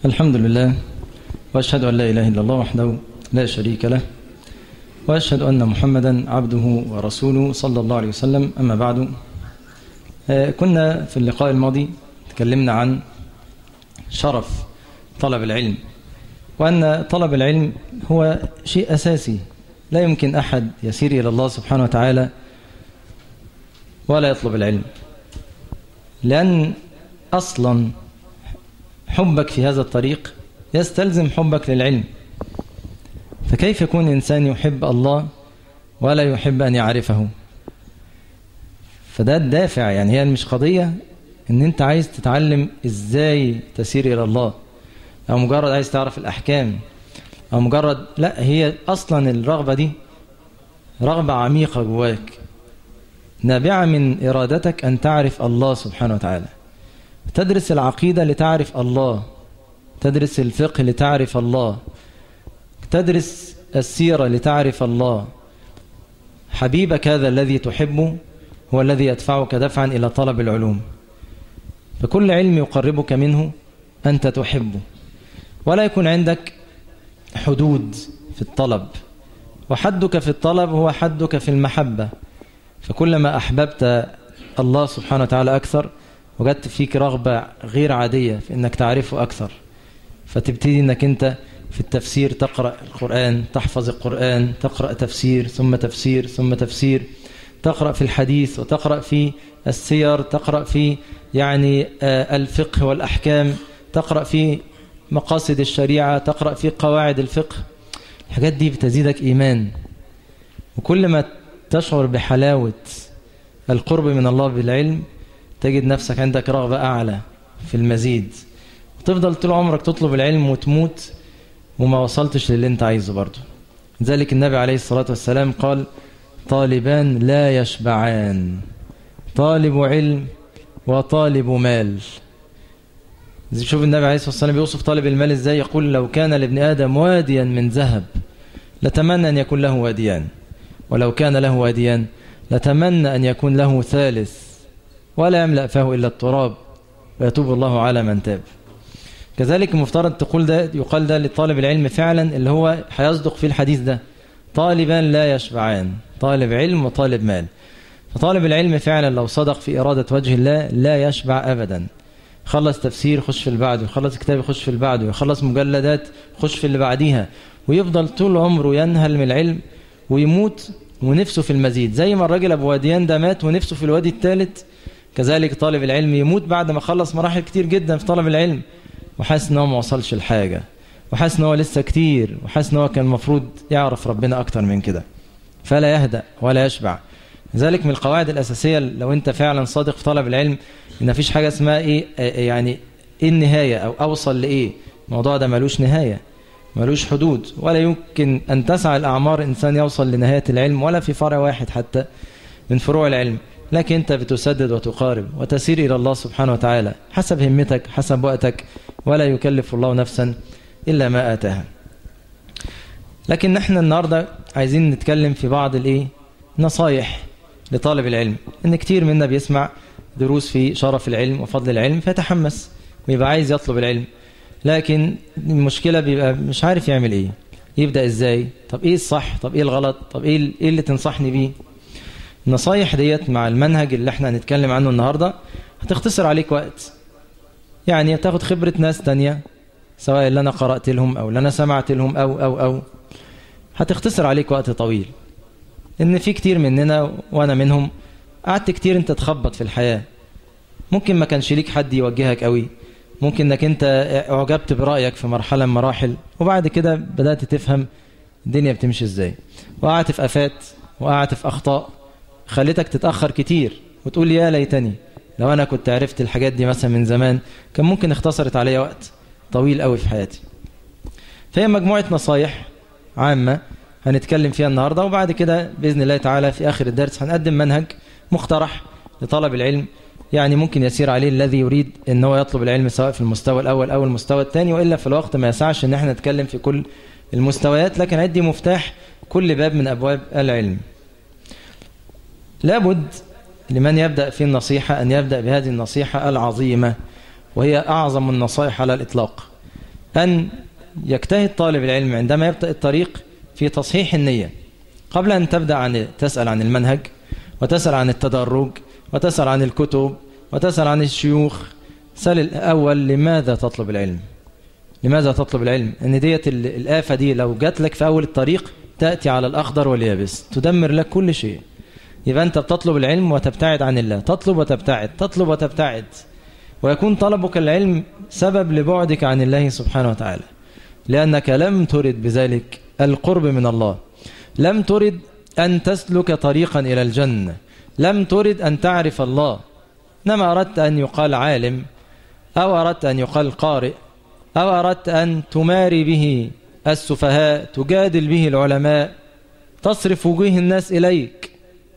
الحمد لله وأشهد أن لا إله إلا الله وحده لا شريك له وأشهد أن محمدا عبده ورسوله صلى الله عليه وسلم أما بعد كنا في اللقاء الماضي تكلمنا عن شرف طلب العلم وأن طلب العلم هو شيء أساسي لا يمكن أحد يسير إلى الله سبحانه وتعالى ولا يطلب العلم لأن أصلا حبك في هذا الطريق يستلزم حبك للعلم فكيف يكون إنسان يحب الله ولا يحب أن يعرفه فده الدافع يعني هي مش قضية ان انت عايز تتعلم ازاي تسير الى الله او مجرد عايز تعرف الاحكام او مجرد لا هي اصلا الرغبة دي رغبة عميقة جواك نابعة من ارادتك ان تعرف الله سبحانه وتعالى تدرس العقيدة لتعرف الله تدرس الفقه لتعرف الله تدرس السيرة لتعرف الله حبيبك هذا الذي تحبه هو الذي يدفعك دفعا إلى طلب العلوم فكل علم يقربك منه أنت تحبه ولا يكون عندك حدود في الطلب وحدك في الطلب هو حدك في المحبة فكلما أحببت الله سبحانه وتعالى أكثر وجدت فيك رغبة غير عادية في أنك تعرفه أكثر فتبتدي أنك أنت في التفسير تقرأ القرآن تحفظ القرآن تقرأ تفسير ثم تفسير ثم تفسير تقرأ في الحديث وتقرأ في السير تقرأ في يعني الفقه والأحكام تقرأ في مقاصد الشريعة تقرأ في قواعد الفقه الحاجات دي بتزيدك إيمان وكل ما تشعر بحلاوة القرب من الله بالعلم تجد نفسك عندك رغبة أعلى في المزيد وتفضل طول عمرك تطلب العلم وتموت وما وصلتش للي انت عايزه برضه ذلك النبي عليه الصلاة والسلام قال طالبان لا يشبعان طالب علم وطالب مال شوف النبي عليه الصلاة والسلام بيوصف طالب المال ازاي يقول لو كان لابن آدم واديا من ذهب لتمنى أن يكون له واديان ولو كان له واديان لتمنى أن يكون له ثالث ولا يملأ فاه إلا التراب ويتوب الله على من تاب كذلك المفترض تقول ده يقال ده لطالب العلم فعلا اللي هو هيصدق في الحديث ده طالبان لا يشبعان طالب علم وطالب مال فطالب العلم فعلا لو صدق في إرادة وجه الله لا يشبع أبدا خلص تفسير خش في اللي بعده يخلص كتاب يخش في اللي بعده يخلص مجلدات خش في اللي بعديها ويفضل طول عمره ينهل من العلم ويموت ونفسه في المزيد زي ما الراجل أبو واديان ده مات ونفسه في الوادي الثالث كذلك طالب العلم يموت بعد ما خلص مراحل كتير جدا في طلب العلم وحاسس ان هو ما وصلش لحاجه وحاسس ان هو لسه كتير وحاسس ان هو كان المفروض يعرف ربنا اكتر من كده فلا يهدأ ولا يشبع لذلك من القواعد الأساسية لو أنت فعلا صادق في طلب العلم إن مفيش حاجة اسمها إيه يعني إيه النهاية أو أوصل لإيه الموضوع ده ملوش نهاية ملوش حدود ولا يمكن أن تسعى الأعمار إنسان يوصل لنهاية العلم ولا في فرع واحد حتى من فروع العلم لكن أنت بتسدد وتقارب وتسير إلى الله سبحانه وتعالى حسب همتك حسب وقتك ولا يكلف الله نفسا إلا ما آتاها لكن نحن النهاردة عايزين نتكلم في بعض الايه نصايح لطالب العلم ان كتير منا بيسمع دروس في شرف العلم وفضل العلم فيتحمس ويبقى عايز يطلب العلم لكن المشكلة بيبقى مش عارف يعمل ايه يبدأ ازاي طب ايه الصح طب ايه الغلط طب ايه ايه اللي تنصحني بيه النصايح ديت مع المنهج اللي احنا هنتكلم عنه النهاردة هتختصر عليك وقت يعني تاخد خبرة ناس تانية سواء اللي انا قرأت لهم او اللي انا سمعت لهم او او او هتختصر عليك وقت طويل ان في كتير مننا وانا منهم قعدت كتير انت تخبط في الحياة ممكن ما كانش ليك حد يوجهك قوي ممكن انك انت اعجبت برأيك في مرحلة من مراحل وبعد كده بدأت تفهم الدنيا بتمشي ازاي وقعت في افات وقعت في اخطاء خليتك تتأخر كتير وتقول يا ليتني لو انا كنت عرفت الحاجات دي مثلا من زمان كان ممكن اختصرت عليا وقت طويل قوي في حياتي فهي مجموعة نصايح عامة هنتكلم فيها النهاردة وبعد كده بإذن الله تعالى في آخر الدرس هنقدم منهج مقترح لطلب العلم يعني ممكن يسير عليه الذي يريد ان هو يطلب العلم سواء في المستوى الأول أو المستوى الثاني وإلا في الوقت ما يسعش ان احنا نتكلم في كل المستويات لكن عندي مفتاح كل باب من أبواب العلم لابد لمن يبدأ في النصيحة أن يبدأ بهذه النصيحة العظيمة وهي أعظم النصائح على الإطلاق أن يجتهد طالب العلم عندما يبدأ الطريق في تصحيح النية قبل أن تبدأ عن تسأل عن المنهج وتسأل عن التدرج وتسأل عن الكتب وتسأل عن الشيوخ سأل الأول لماذا تطلب العلم لماذا تطلب العلم ان ديت الآفة دي لو جات لك في أول الطريق تأتي على الأخضر واليابس تدمر لك كل شيء يبقى أنت بتطلب العلم وتبتعد عن الله تطلب وتبتعد تطلب وتبتعد ويكون طلبك العلم سبب لبعدك عن الله سبحانه وتعالى لأنك لم ترد بذلك القرب من الله لم ترد أن تسلك طريقا إلى الجنة لم ترد أن تعرف الله إنما أردت أن يقال عالم أو أردت أن يقال قارئ أو أردت أن تماري به السفهاء تجادل به العلماء تصرف وجوه الناس إليك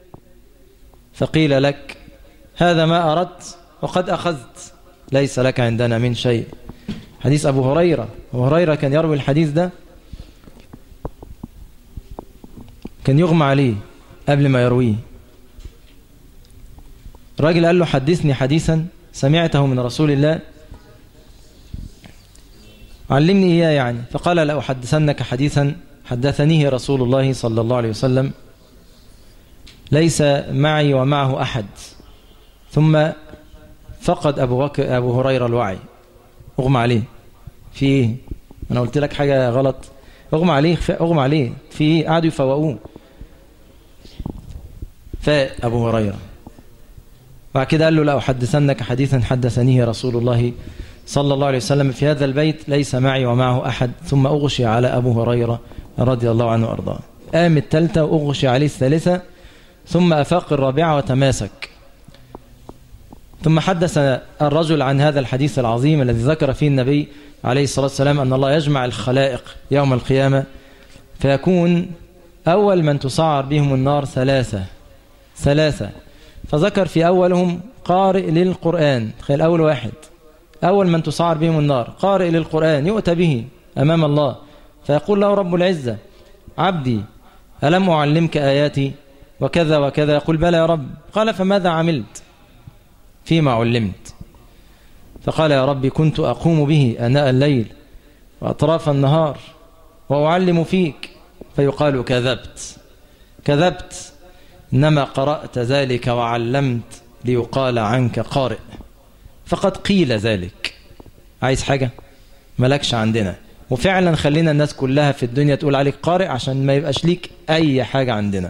فقيل لك هذا ما أردت وقد أخذت ليس لك عندنا من شيء حديث أبو هريرة أبو هريرة كان يروي الحديث ده كان يغمى عليه قبل ما يرويه الراجل قال له حدثني حديثا سمعته من رسول الله علمني إياه يعني فقال لأحدثنك حديثا حدثنيه رسول الله صلى الله عليه وسلم ليس معي ومعه أحد ثم فقد أبو, بكر أبو هريرة الوعي أغمى عليه في إيه أنا قلت لك حاجة غلط أغمى عليه أغمى عليه في إيه قعدوا يفوقوه فأبو هريرة بعد كده قال له لا أحدثنك حديثا حدثنيه رسول الله صلى الله عليه وسلم في هذا البيت ليس معي ومعه أحد ثم أغشي على أبو هريرة رضي الله عنه وأرضاه قام الثالثة وأغشي عليه الثالثة ثم أفاق الرابعة وتماسك ثم حدث الرجل عن هذا الحديث العظيم الذي ذكر فيه النبي عليه الصلاة والسلام أن الله يجمع الخلائق يوم القيامة فيكون أول من تسعر بهم النار ثلاثة ثلاثة فذكر في أولهم قارئ للقرآن تخيل أول واحد أول من تسعر بهم النار قارئ للقرآن يؤتى به أمام الله فيقول له رب العزة عبدي ألم أعلمك آياتي وكذا وكذا يقول بلى يا رب قال فماذا عملت فيما علمت فقال يا رب كنت أقوم به أناء الليل وأطراف النهار وأعلم فيك فيقال كذبت كذبت إنما قرأت ذلك وعلمت ليقال عنك قارئ فقد قيل ذلك عايز حاجة ملكش عندنا وفعلا خلينا الناس كلها في الدنيا تقول عليك قارئ عشان ما يبقاش ليك أي حاجة عندنا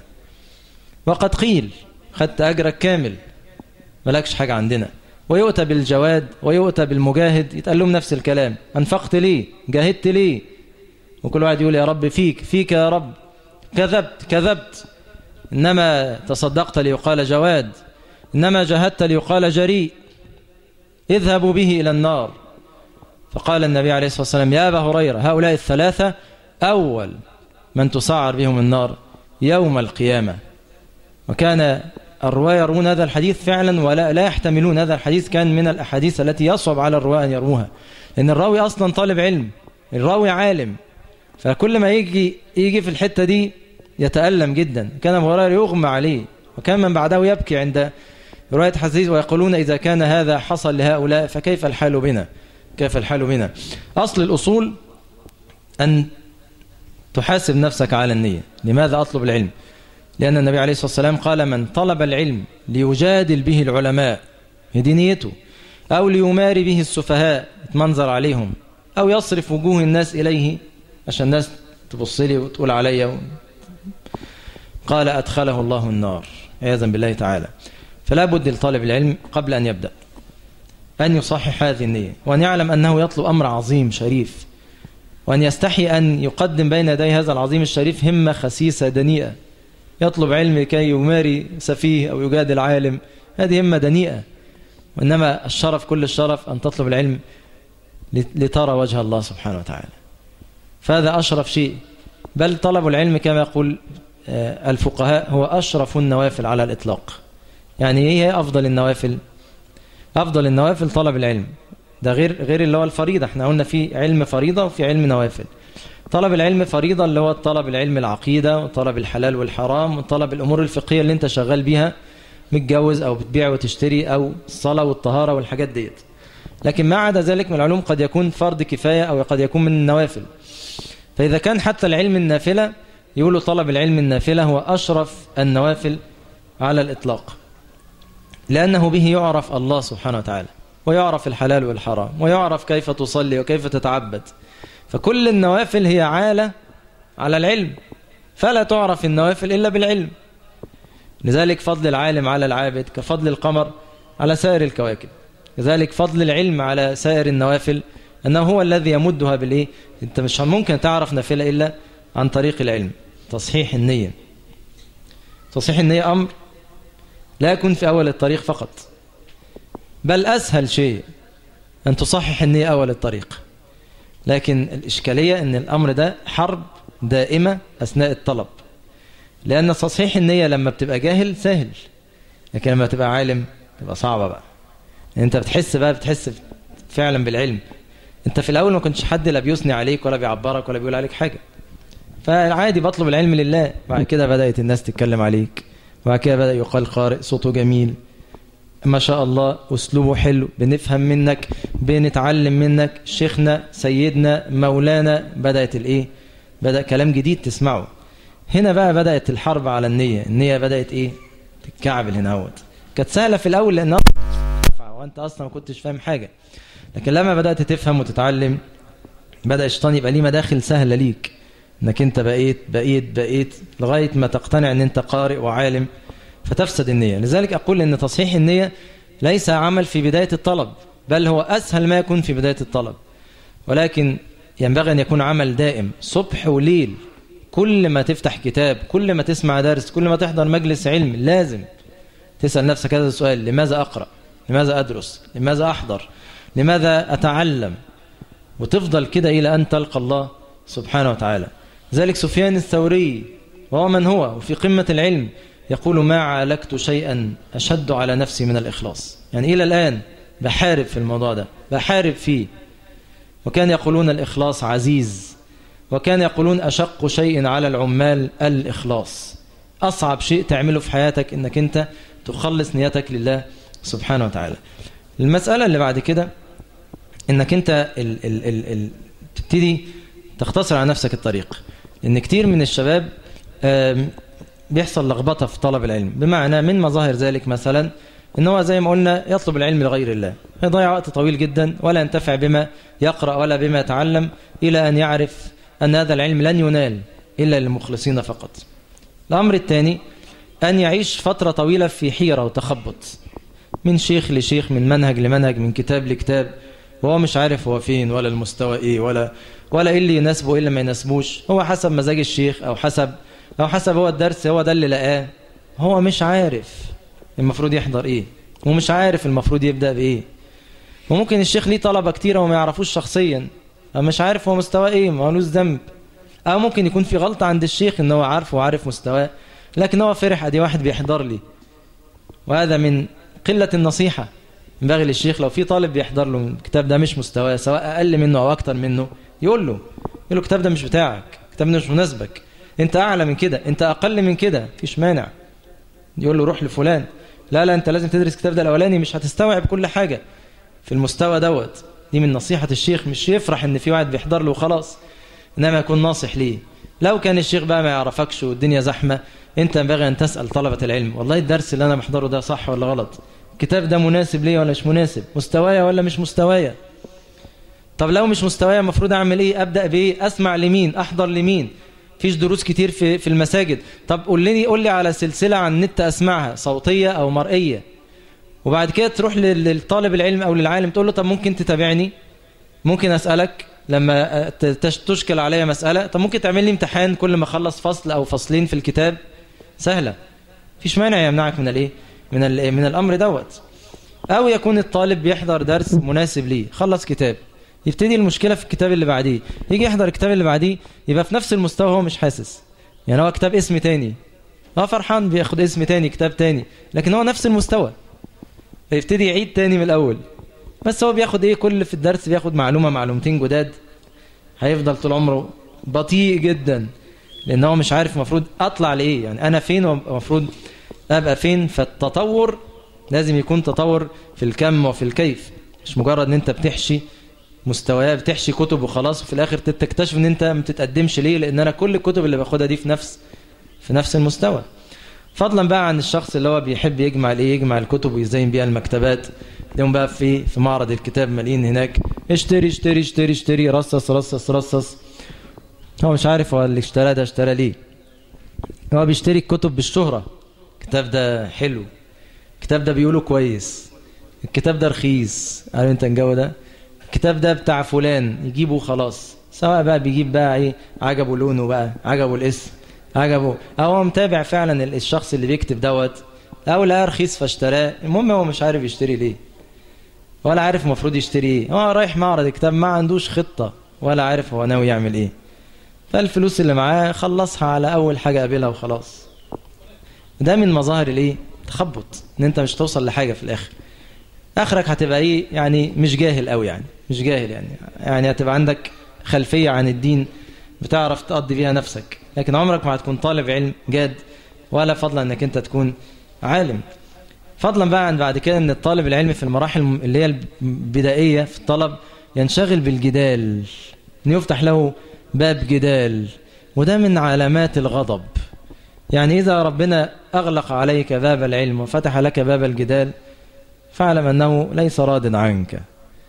وقد قيل خدت أجرك كامل ملكش حاجة عندنا ويؤتى بالجواد ويؤتى بالمجاهد يتقال لهم نفس الكلام أنفقت ليه جاهدت ليه وكل واحد يقول يا رب فيك فيك يا رب كذبت كذبت إنما تصدقت ليقال جواد إنما جاهدت ليقال جريء اذهبوا به إلى النار فقال النبي عليه الصلاة والسلام يا أبا هريرة هؤلاء الثلاثة أول من تسعر بهم النار يوم القيامة وكان الرواة يروون هذا الحديث فعلا ولا لا يحتملون هذا الحديث كان من الأحاديث التي يصعب على الرواة أن يروها لأن الراوي أصلا طالب علم الراوي عالم فكل ما يجي يجي في الحتة دي يتألم جدا كان أبو هريرة يغمى عليه وكان من بعده يبكي عند رواية حديث ويقولون إذا كان هذا حصل لهؤلاء فكيف الحال بنا كيف الحال بنا أصل الأصول أن تحاسب نفسك على النية لماذا أطلب العلم لأن النبي عليه الصلاة والسلام قال من طلب العلم ليجادل به العلماء هذه نيته أو ليماري به السفهاء يتمنظر عليهم أو يصرف وجوه الناس إليه عشان الناس تبص لي وتقول علي قال أدخله الله النار عياذا بالله تعالى فلا بد لطالب العلم قبل أن يبدأ أن يصحح هذه النية وأن يعلم أنه يطلب أمر عظيم شريف وأن يستحي أن يقدم بين يدي هذا العظيم الشريف همة خسيسة دنيئة يطلب علم كي يماري سفيه أو يجادل عالم هذه همة دنيئة وإنما الشرف كل الشرف أن تطلب العلم لترى وجه الله سبحانه وتعالى فهذا أشرف شيء بل طلب العلم كما يقول آه، الفقهاء هو أشرف النوافل على الإطلاق يعني إيه هي أفضل النوافل أفضل النوافل طلب العلم ده غير غير اللي هو الفريضة احنا قلنا في علم فريضة وفي علم نوافل طلب العلم فريضة اللي هو طلب العلم العقيدة وطلب الحلال والحرام وطلب الأمور الفقهية اللي انت شغال بيها متجوز أو بتبيع وتشتري أو الصلاة والطهارة والحاجات ديت لكن ما عدا ذلك من العلوم قد يكون فرض كفاية أو قد يكون من النوافل فإذا كان حتى العلم النافلة يقولوا طلب العلم النافلة هو أشرف النوافل على الإطلاق لأنه به يعرف الله سبحانه وتعالى ويعرف الحلال والحرام ويعرف كيف تصلي وكيف تتعبد فكل النوافل هي عالة على العلم فلا تعرف النوافل إلا بالعلم لذلك فضل العالم على العابد كفضل القمر على سائر الكواكب لذلك فضل العلم على سائر النوافل أنه هو الذي يمدها بالإيه أنت مش ممكن تعرف نافلة إلا عن طريق العلم تصحيح النية تصحيح النية أمر لا يكون في أول الطريق فقط بل أسهل شيء أن تصحح النية أول الطريق لكن الإشكالية أن الأمر ده حرب دائمة أثناء الطلب لأن تصحيح النية لما بتبقى جاهل سهل لكن لما تبقى عالم تبقى صعبة بقى يعني أنت بتحس بقى بتحس فعلا بالعلم أنت في الأول ما كنتش حد لا بيثني عليك ولا بيعبرك ولا بيقول عليك حاجة فعادي بطلب العلم لله بعد كده بدأت الناس تتكلم عليك وبعد كده بدأ يقال قارئ صوته جميل ما شاء الله أسلوبه حلو بنفهم منك بنتعلم منك شيخنا سيدنا مولانا بدأت الإيه بدأ كلام جديد تسمعه هنا بقى بدأت الحرب على النية النية بدأت إيه تتكعبل هنا اهوت كانت سهلة في الأول لأن وأنت أصلا ما كنتش فاهم حاجة لكن لما بدأت تفهم وتتعلم بدأ الشيطان يبقى ليه مداخل سهلة ليك انك انت بقيت بقيت بقيت لغاية ما تقتنع ان انت قارئ وعالم فتفسد النية لذلك أقول ان تصحيح النية ليس عمل في بداية الطلب بل هو أسهل ما يكون في بداية الطلب ولكن ينبغي أن يكون عمل دائم صبح وليل كل ما تفتح كتاب كل ما تسمع درس كل ما تحضر مجلس علم لازم تسأل نفسك هذا السؤال لماذا أقرأ لماذا أدرس لماذا أحضر لماذا أتعلم وتفضل كده إلى أن تلقى الله سبحانه وتعالى ذلك سفيان الثوري وهو من هو وفي قمة العلم يقول ما عالجت شيئا أشد على نفسي من الإخلاص يعني إلى الآن بحارب في الموضوع ده بحارب فيه وكان يقولون الإخلاص عزيز وكان يقولون أشق شيء على العمال الإخلاص أصعب شيء تعمله في حياتك إنك أنت تخلص نيتك لله سبحانه وتعالى المسألة اللي بعد كده إنك أنت ال ال ال ال تبتدي تختصر على نفسك الطريق إن كتير من الشباب بيحصل لخبطة في طلب العلم بمعنى من مظاهر ذلك مثلا إن هو زي ما قلنا يطلب العلم لغير الله يضيع وقت طويل جدا ولا ينتفع بما يقرأ ولا بما يتعلم إلى أن يعرف أن هذا العلم لن ينال إلا للمخلصين فقط الأمر الثاني أن يعيش فترة طويلة في حيرة وتخبط من شيخ لشيخ من منهج لمنهج من كتاب لكتاب وهو مش عارف هو فين ولا المستوى إيه ولا ولا إيه اللي يناسبه إيه اللي ما يناسبوش هو حسب مزاج الشيخ أو حسب أو حسب هو الدرس هو ده اللي لقاه هو مش عارف المفروض يحضر إيه ومش عارف المفروض يبدأ بإيه وممكن الشيخ ليه طلبة كتيرة وما يعرفوش شخصيا أو مش عارف هو مستواه إيه ما لوش ذنب أو ممكن يكون في غلطة عند الشيخ إن هو عارف وعارف مستواه لكن هو فرح أدي واحد بيحضر لي وهذا من قلة النصيحة ينبغي للشيخ لو في طالب بيحضر له الكتاب ده مش مستواه سواء أقل منه أو أكتر منه يقول له يقول له الكتاب ده مش بتاعك الكتاب ده مش مناسبك انت أعلى من كده انت أقل من كده مفيش مانع يقول له روح لفلان لا لا انت لازم تدرس الكتاب ده الأولاني مش هتستوعب كل حاجة في المستوى دوت دي من نصيحة الشيخ مش يفرح ان في واحد بيحضر له وخلاص انما يكون ناصح ليه لو كان الشيخ بقى ما يعرفكش والدنيا زحمة انت ينبغي ان تسأل طلبة العلم والله الدرس اللي انا بحضره ده صح ولا غلط الكتاب ده مناسب ليه ولا مش مناسب مستوايا ولا مش مستوايا طب لو مش مستوايا المفروض اعمل ايه ابدا بايه اسمع لمين احضر لمين فيش دروس كتير في في المساجد طب قول لي قول لي على سلسله عن النت اسمعها صوتيه او مرئيه وبعد كده تروح للطالب العلم او للعالم تقول له طب ممكن تتابعني ممكن اسالك لما تشكل عليا مساله طب ممكن تعمل لي امتحان كل ما اخلص فصل او فصلين في الكتاب سهله فيش مانع يمنعك من الايه من من الامر دوت او يكون الطالب بيحضر درس مناسب ليه خلص كتاب يبتدي المشكلة في الكتاب اللي بعديه يجي يحضر الكتاب اللي بعديه يبقى في نفس المستوى هو مش حاسس يعني هو كتاب اسم تاني هو فرحان بياخد اسم تاني كتاب تاني لكن هو نفس المستوى فيبتدي يعيد تاني من الأول بس هو بياخد ايه كل في الدرس بياخد معلومة معلومتين جداد هيفضل طول عمره بطيء جدا لان هو مش عارف المفروض اطلع لايه يعني انا فين ومفروض ابقى فين فالتطور لازم يكون تطور في الكم وفي الكيف مش مجرد ان انت بتحشي مستويات بتحشي كتب وخلاص وفي الاخر تكتشف ان انت ما بتتقدمش ليه لان انا كل الكتب اللي باخدها دي في نفس في نفس المستوى فضلا بقى عن الشخص اللي هو بيحب يجمع الايه يجمع الكتب ويزين بيها المكتبات اليوم بقى في في معرض الكتاب مالين هناك اشتري اشتري اشتري اشتري رصص رصص رصص هو مش عارف هو اللي اشترى ده اشترى ليه هو بيشتري الكتب بالشهرة الكتاب ده حلو الكتاب ده بيقوله كويس الكتاب ده رخيص عارف انت الجو ده الكتاب ده بتاع فلان يجيبه خلاص سواء بقى بيجيب بقى ايه عجبه لونه بقى عجبه الاسم عجبه او هو متابع فعلا الشخص اللي بيكتب دوت او لا رخيص فاشتراه المهم هو مش عارف يشتري ليه ولا عارف المفروض يشتري ايه هو رايح معرض كتاب ما عندوش خطة ولا عارف هو ناوي يعمل ايه فالفلوس اللي معاه خلصها على اول حاجة قابلها وخلاص ده من مظاهر الايه تخبط ان انت مش توصل لحاجة في الاخر اخرك هتبقى ايه يعني مش جاهل قوي يعني مش جاهل يعني يعني هتبقى عندك خلفية عن الدين بتعرف تقضي بيها نفسك لكن عمرك ما هتكون طالب علم جاد ولا فضلا انك انت تكون عالم فضلا بقى عن بعد كده ان الطالب العلمي في المراحل اللي هي البدائية في الطلب ينشغل بالجدال ان يفتح له باب جدال وده من علامات الغضب يعني إذا ربنا أغلق عليك باب العلم وفتح لك باب الجدال فاعلم أنه ليس راض عنك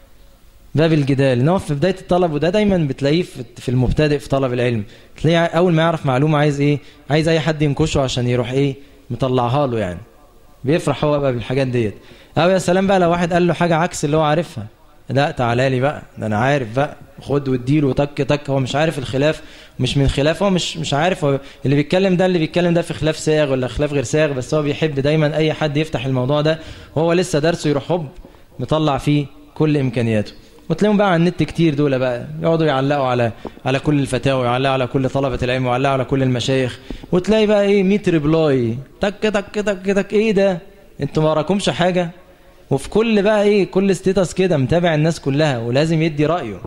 باب الجدال إنه في بداية الطلب وده دايما بتلاقيه في المبتدئ في طلب العلم تلاقيه أول ما يعرف معلومة عايز إيه عايز أي حد ينكشه عشان يروح إيه مطلعها له يعني بيفرح هو بقى بالحاجات ديت أو يا سلام بقى لو واحد قال له حاجة عكس اللي هو عارفها لا تعالى لي بقى ده انا عارف بقى خد واديله تك تك هو مش عارف الخلاف مش من خلاف هو مش مش عارف هو اللي بيتكلم ده اللي بيتكلم ده في خلاف ساغ ولا خلاف غير ساغ بس هو بيحب دايما اي حد يفتح الموضوع ده وهو لسه درسه يروح هوب مطلع فيه كل امكانياته وتلاقيهم بقى على النت كتير دول بقى يقعدوا يعلقوا على على كل الفتاوى يعلقوا على كل طلبة العلم ويعلقوا على كل المشايخ وتلاقي بقى ايه 100 ريبلاي تك تك تك تك ايه ده انتوا ما وراكمش حاجه وفي كل بقى ايه كل ستيتس كده متابع الناس كلها ولازم يدي رأيه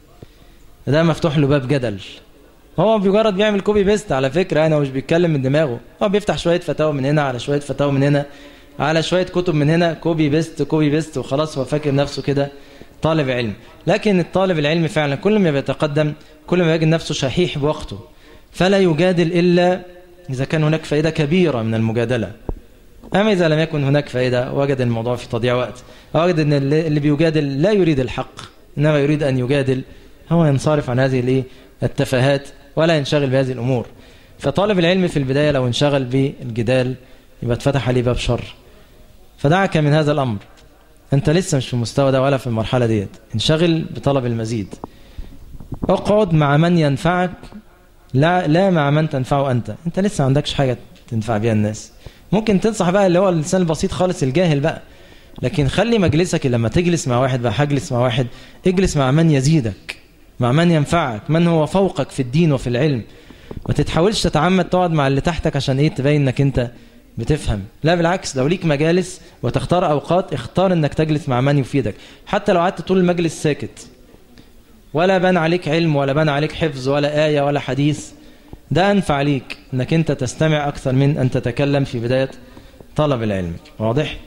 ده مفتوح له باب جدل هو مجرد بيعمل كوبي بيست على فكرة انا مش بيتكلم من دماغه هو بيفتح شوية فتاوى من هنا على شوية فتاوى من هنا على شوية كتب من هنا كوبي بيست كوبي بيست وخلاص هو فاكر نفسه كده طالب علم لكن الطالب العلم فعلا كل ما بيتقدم كل ما يجد نفسه شحيح بوقته فلا يجادل إلا إذا كان هناك فائدة كبيرة من المجادلة أما إذا لم يكن هناك فائدة وجد الموضوع في تضييع وقت وجد أن اللي بيجادل لا يريد الحق إنما يريد أن يجادل هو ينصرف عن هذه التفاهات ولا ينشغل بهذه الأمور فطالب العلم في البداية لو انشغل بالجدال يبقى اتفتح عليه باب شر فدعك من هذا الأمر أنت لسه مش في المستوى ده ولا في المرحلة ديت انشغل بطلب المزيد اقعد مع من ينفعك لا لا مع من تنفعه أنت أنت لسه ما عندكش حاجة تنفع بها الناس ممكن تنصح بقى اللي هو الإنسان البسيط خالص الجاهل بقى لكن خلي مجلسك لما تجلس مع واحد بقى هجلس مع واحد اجلس مع من يزيدك مع من ينفعك من هو فوقك في الدين وفي العلم ما تتحاولش تتعمد تقعد مع اللي تحتك عشان ايه تبين انك انت بتفهم لا بالعكس لو ليك مجالس وتختار اوقات اختار انك تجلس مع من يفيدك حتى لو قعدت طول المجلس ساكت ولا بان عليك علم ولا بان عليك حفظ ولا آية ولا حديث ده أنفع ليك أنك أنت تستمع أكثر من أن تتكلم في بداية طلب العلم واضح؟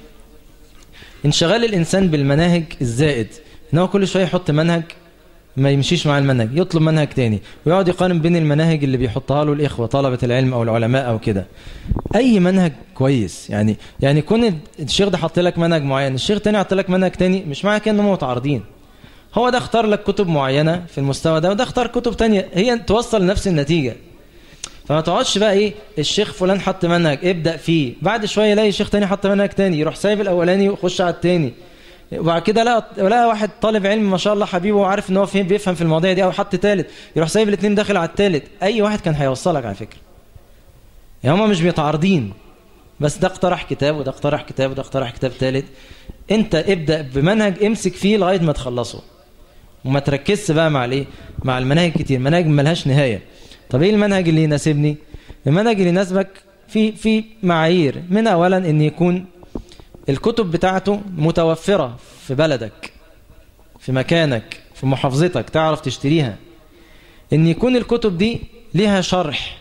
انشغال الإنسان بالمناهج الزائد إنه كل شوية يحط منهج ما يمشيش مع المنهج يطلب منهج تاني ويقعد يقارن بين المناهج اللي بيحطها له الإخوة طلبة العلم أو العلماء أو كده أي منهج كويس يعني يعني كون الشيخ ده حط لك منهج معين الشيخ تاني حط لك منهج تاني مش معنى كده انهم متعارضين هو ده اختار لك كتب معينة في المستوى ده وده اختار كتب تانية هي توصل لنفس النتيجة فما تقعدش بقى ايه الشيخ فلان حط منهج ابدأ فيه بعد شوية يلاقي شيخ تاني حط منهج تاني يروح سايب الاولاني ويخش على التاني وبعد كده لا لا واحد طالب علم ما شاء الله حبيبه وعارف ان هو فين بيفهم في المواضيع دي او حط ثالث يروح سايب الاثنين داخل على الثالث اي واحد كان هيوصلك على فكره يعني هم مش متعارضين بس ده اقترح كتاب وده اقترح كتاب وده اقترح كتاب ثالث انت ابدا بمنهج امسك فيه لغايه ما تخلصه وما تركزش بقى مع الايه مع المناهج كتير مناهج ملهاش نهايه طب ايه المنهج اللي يناسبني المنهج اللي يناسبك في في معايير من اولا ان يكون الكتب بتاعته متوفرة في بلدك في مكانك في محافظتك تعرف تشتريها ان يكون الكتب دي ليها شرح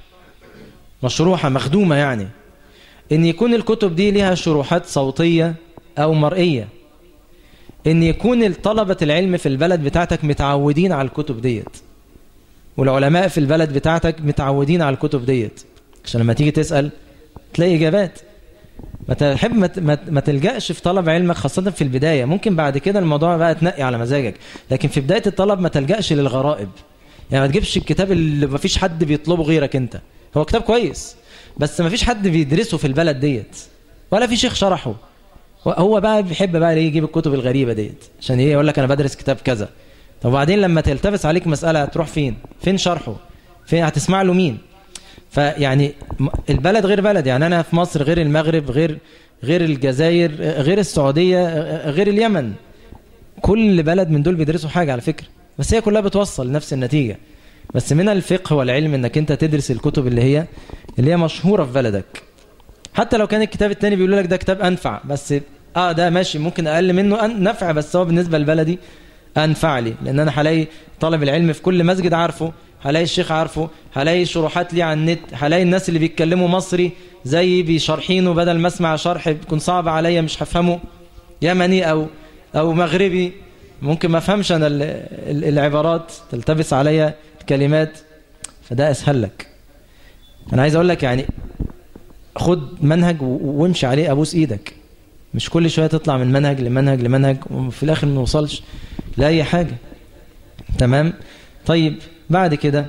مشروحة مخدومة يعني ان يكون الكتب دي ليها شروحات صوتية او مرئية ان يكون طلبة العلم في البلد بتاعتك متعودين على الكتب ديت والعلماء في البلد بتاعتك متعودين على الكتب ديت عشان لما تيجي تسأل تلاقي إجابات ما تحب ما, ما تلجأش في طلب علمك خاصة في البداية ممكن بعد كده الموضوع بقى تنقي على مزاجك لكن في بداية الطلب ما تلجأش للغرائب يعني ما تجيبش الكتاب اللي ما فيش حد بيطلبه غيرك انت هو كتاب كويس بس ما فيش حد بيدرسه في البلد ديت ولا في شيخ شرحه هو بقى بيحب بقى ليه يجيب الكتب الغريبة ديت عشان ايه يقول لك انا بدرس كتاب كذا طب وبعدين لما تلتبس عليك مسألة تروح فين فين شرحه فين هتسمع له مين فيعني البلد غير بلد يعني أنا في مصر غير المغرب غير غير الجزائر غير السعودية غير اليمن كل بلد من دول بيدرسوا حاجة على فكرة بس هي كلها بتوصل لنفس النتيجة بس من الفقه والعلم انك انت تدرس الكتب اللي هي اللي هي مشهورة في بلدك حتى لو كان الكتاب التاني بيقول لك ده كتاب انفع بس اه ده ماشي ممكن اقل منه نفع بس هو بالنسبة لبلدي انفع لي لان انا هلاقي طالب العلم في كل مسجد عارفه هلاقي الشيخ عارفه هلاقي شروحات ليه على النت هلاقي الناس اللي بيتكلموا مصري زي بيشرحينه بدل ما اسمع شرح بيكون صعب عليا مش هفهمه يمني او او مغربي ممكن ما افهمش انا العبارات تلتبس عليا الكلمات فده اسهل لك انا عايز اقول لك يعني خد منهج وامشي عليه ابوس ايدك مش كل شويه تطلع من منهج لمنهج لمنهج وفي الاخر ما نوصلش لاي حاجه تمام طيب بعد كده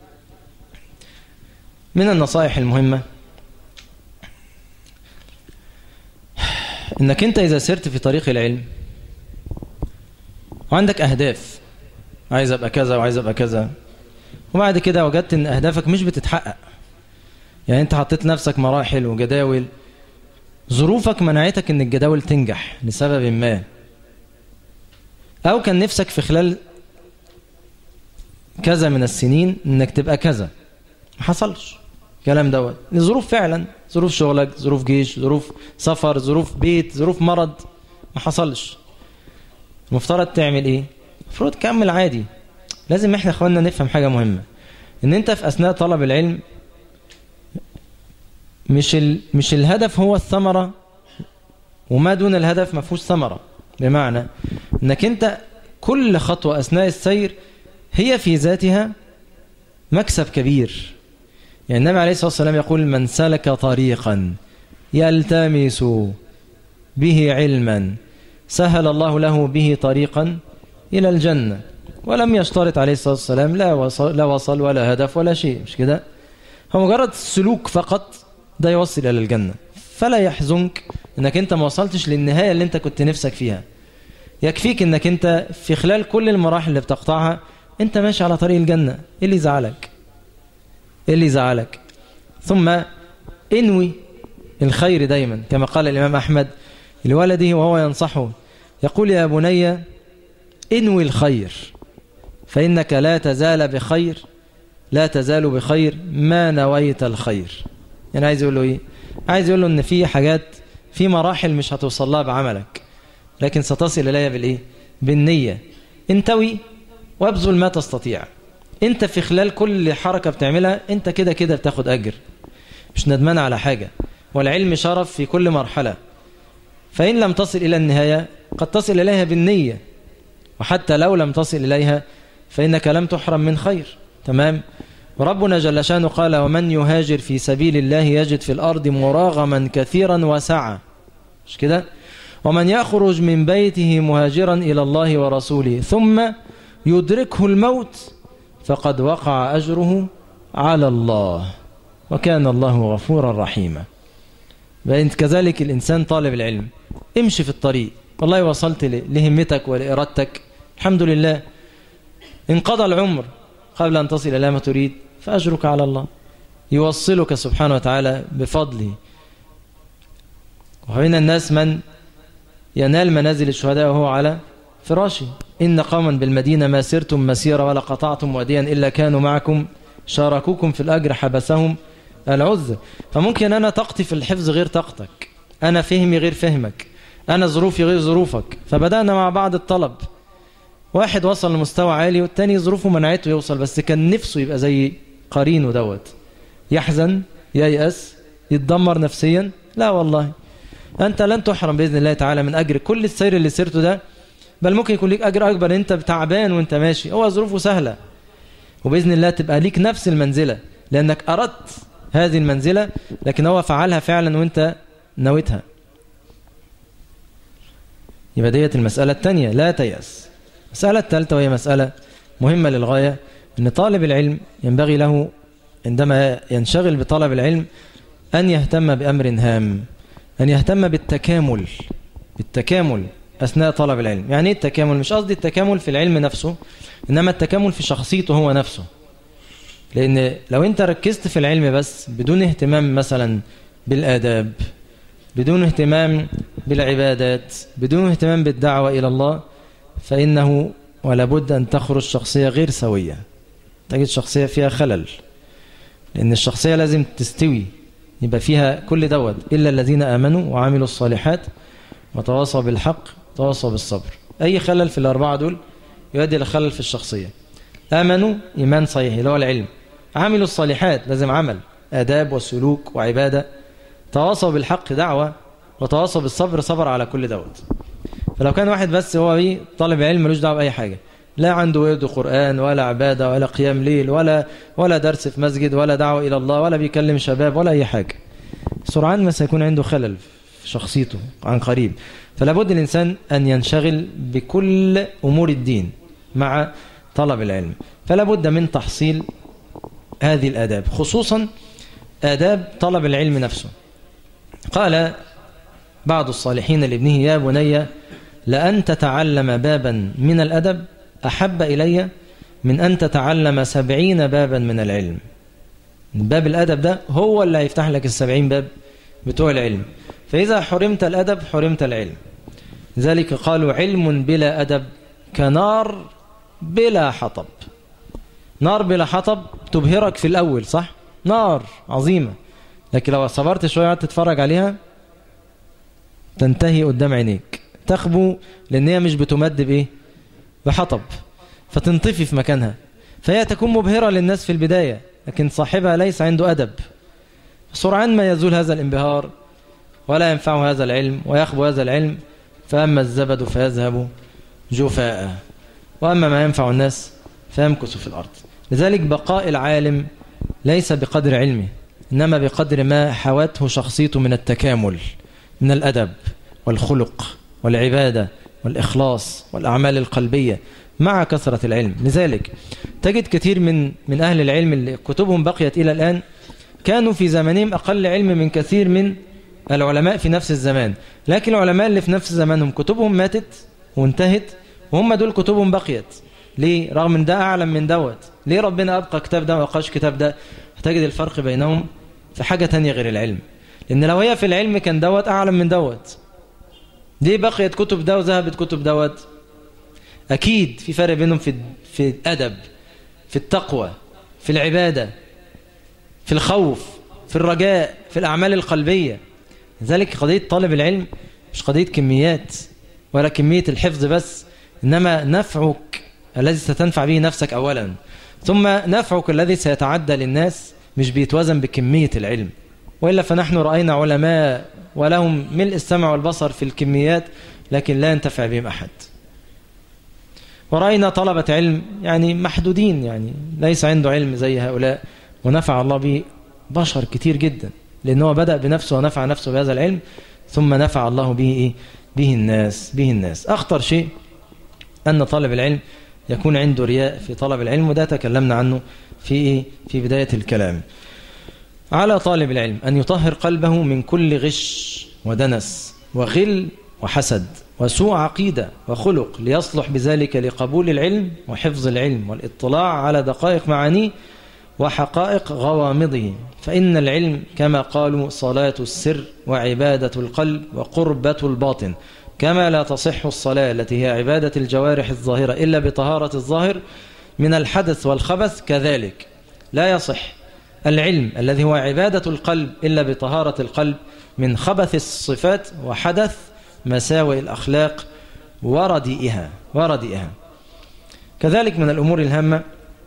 من النصائح المهمة انك انت اذا سرت في طريق العلم وعندك اهداف عايز ابقى كذا وعايز ابقى كذا وبعد كده وجدت ان اهدافك مش بتتحقق يعني انت حطيت نفسك مراحل وجداول ظروفك منعتك ان الجداول تنجح لسبب ما او كان نفسك في خلال كذا من السنين انك تبقى كذا ما حصلش الكلام دوت لظروف فعلا ظروف شغلك ظروف جيش ظروف سفر ظروف بيت ظروف مرض ما حصلش المفترض تعمل ايه المفروض تكمل عادي لازم احنا اخواننا نفهم حاجة مهمة ان انت في اثناء طلب العلم مش ال... مش الهدف هو الثمرة وما دون الهدف ما فيهوش ثمرة بمعنى انك انت كل خطوة اثناء السير هي في ذاتها مكسب كبير يعني النبي عليه الصلاة والسلام يقول من سلك طريقا يلتمس به علما سهل الله له به طريقا إلى الجنة ولم يشترط عليه الصلاة والسلام لا وصل, لا وصل ولا هدف ولا شيء مش كده هو مجرد السلوك فقط ده يوصل إلى الجنة فلا يحزنك انك انت ما وصلتش للنهاية اللي انت كنت نفسك فيها يكفيك انك انت في خلال كل المراحل اللي بتقطعها انت ماشي على طريق الجنة ايه اللي يزعلك ايه اللي يزعلك ثم انوي الخير دايما كما قال الإمام أحمد لولده وهو ينصحه يقول يا بني انوي الخير فإنك لا تزال بخير لا تزال بخير ما نويت الخير يعني عايز يقول له ايه عايز يقول له ان في حاجات في مراحل مش هتوصل لها بعملك لكن ستصل اليها بالايه بالنية انتوي وابذل ما تستطيع انت في خلال كل حركة بتعملها انت كده كده بتاخد اجر مش ندمان على حاجة والعلم شرف في كل مرحلة فإن لم تصل إلى النهاية قد تصل إليها بالنية وحتى لو لم تصل إليها فإنك لم تحرم من خير تمام وربنا جل شانه قال ومن يهاجر في سبيل الله يجد في الأرض مراغما كثيرا وسعة مش كده ومن يخرج من بيته مهاجرا إلى الله ورسوله ثم يدركه الموت فقد وقع أجره على الله وكان الله غفورا رحيما بأنت كذلك الإنسان طالب العلم امشي في الطريق والله وصلت لهمتك ولإرادتك الحمد لله انقضى العمر قبل أن تصل إلى ما تريد فأجرك على الله يوصلك سبحانه وتعالى بفضله ومن الناس من ينال منازل الشهداء وهو على فراشي إن قوما بالمدينة ما سرتم مسيرة ولا قطعتم واديا إلا كانوا معكم شاركوكم في الأجر حبسهم العذر فممكن أنا طاقتي في الحفظ غير طاقتك أنا فهمي غير فهمك أنا ظروفي غير ظروفك فبدأنا مع بعض الطلب واحد وصل لمستوى عالي والتاني ظروفه منعته يوصل بس كان نفسه يبقى زي قرينه دوت يحزن ييأس يتدمر نفسيا لا والله أنت لن تحرم بإذن الله تعالى من أجر كل السير اللي سرته ده بل ممكن يكون ليك أجر أكبر أنت تعبان وأنت ماشي هو ظروفه سهلة وبإذن الله تبقى ليك نفس المنزلة لأنك أردت هذه المنزلة لكن هو فعلها فعلا وأنت نويتها يبقى ديت المسألة الثانية لا تيأس المسألة الثالثة وهي مسألة مهمة للغاية أن طالب العلم ينبغي له عندما ينشغل بطلب العلم أن يهتم بأمر هام أن يهتم بالتكامل بالتكامل أثناء طلب العلم يعني إيه التكامل مش قصدي التكامل في العلم نفسه إنما التكامل في شخصيته هو نفسه لأن لو أنت ركزت في العلم بس بدون اهتمام مثلا بالآداب بدون اهتمام بالعبادات بدون اهتمام بالدعوة إلى الله فإنه ولا بد أن تخرج شخصية غير سوية تجد شخصية فيها خلل لأن الشخصية لازم تستوي يبقى فيها كل دوت إلا الذين آمنوا وعملوا الصالحات وتواصوا بالحق وتواصوا بالصبر أي خلل في الأربعة دول يؤدي إلى خلل في الشخصية آمنوا إيمان صحيح اللي هو العلم عملوا الصالحات لازم عمل آداب وسلوك وعبادة تواصوا بالحق دعوة وتواصوا بالصبر صبر على كل دوت فلو كان واحد بس هو بيه طالب علم ملوش دعوه بأي حاجة لا عنده ورد قرآن ولا عبادة ولا قيام ليل ولا ولا درس في مسجد ولا دعوة إلى الله ولا بيكلم شباب ولا أي حاجة سرعان ما سيكون عنده خلل في شخصيته عن قريب فلا بد الإنسان أن ينشغل بكل أمور الدين مع طلب العلم فلا بد من تحصيل هذه الآداب خصوصا آداب طلب العلم نفسه قال بعض الصالحين لابنه يا بني لأن تتعلم بابا من الأدب أحب إلي من أن تتعلم سبعين بابا من العلم باب الأدب ده هو اللي هيفتح لك السبعين باب بتوع العلم فإذا حرمت الأدب حرمت العلم ذلك قالوا علم بلا أدب كنار بلا حطب نار بلا حطب تبهرك في الأول صح؟ نار عظيمة لكن لو صبرت شوية قعدت تتفرج عليها تنتهي قدام عينيك تخبو لأن هي مش بتمد بإيه؟ بحطب فتنطفي في مكانها فهي تكون مبهرة للناس في البداية لكن صاحبها ليس عنده أدب سرعان ما يزول هذا الانبهار ولا ينفعه هذا العلم ويخبو هذا العلم فأما الزبد فيذهب جفاء وأما ما ينفع الناس فيمكث في الأرض لذلك بقاء العالم ليس بقدر علمه إنما بقدر ما حوته شخصيته من التكامل من الأدب والخلق والعبادة والإخلاص والأعمال القلبية مع كثرة العلم لذلك تجد كثير من من أهل العلم اللي كتبهم بقيت إلى الآن كانوا في زمانهم أقل علم من كثير من العلماء في نفس الزمان لكن العلماء اللي في نفس زمانهم كتبهم ماتت وانتهت وهم دول كتبهم بقيت ليه رغم ان ده أعلم من دوت ليه ربنا أبقى كتاب ده وأقاش كتاب ده هتجد الفرق بينهم في حاجة تانية غير العلم لأن لو هي في العلم كان دوت أعلم من دوت ليه بقيت كتب ده وذهبت كتب دوت أكيد في فرق بينهم في في الأدب في التقوى في العبادة في الخوف في الرجاء في الأعمال القلبية لذلك قضية طالب العلم مش قضية كميات ولا كمية الحفظ بس إنما نفعك الذي ستنفع به نفسك أولا ثم نفعك الذي سيتعدى للناس مش بيتوزن بكمية العلم وإلا فنحن رأينا علماء ولهم ملء السمع والبصر في الكميات لكن لا ينتفع بهم أحد ورأينا طلبة علم يعني محدودين يعني ليس عنده علم زي هؤلاء ونفع الله به بشر كتير جدا لأنه بدأ بنفسه ونفع نفسه بهذا العلم ثم نفع الله به إيه؟ به الناس به الناس أخطر شيء أن طالب العلم يكون عنده رياء في طلب العلم وده تكلمنا عنه في إيه؟ في بداية الكلام على طالب العلم أن يطهر قلبه من كل غش ودنس وغل وحسد وسوء عقيدة وخلق ليصلح بذلك لقبول العلم وحفظ العلم والاطلاع على دقائق معانيه وحقائق غوامضه فإن العلم كما قالوا صلاة السر وعبادة القلب وقربة الباطن كما لا تصح الصلاة التي هي عبادة الجوارح الظاهرة إلا بطهارة الظاهر من الحدث والخبث كذلك لا يصح العلم الذي هو عبادة القلب إلا بطهارة القلب من خبث الصفات وحدث مساوئ الأخلاق وردئها وردئها كذلك من الأمور الهامة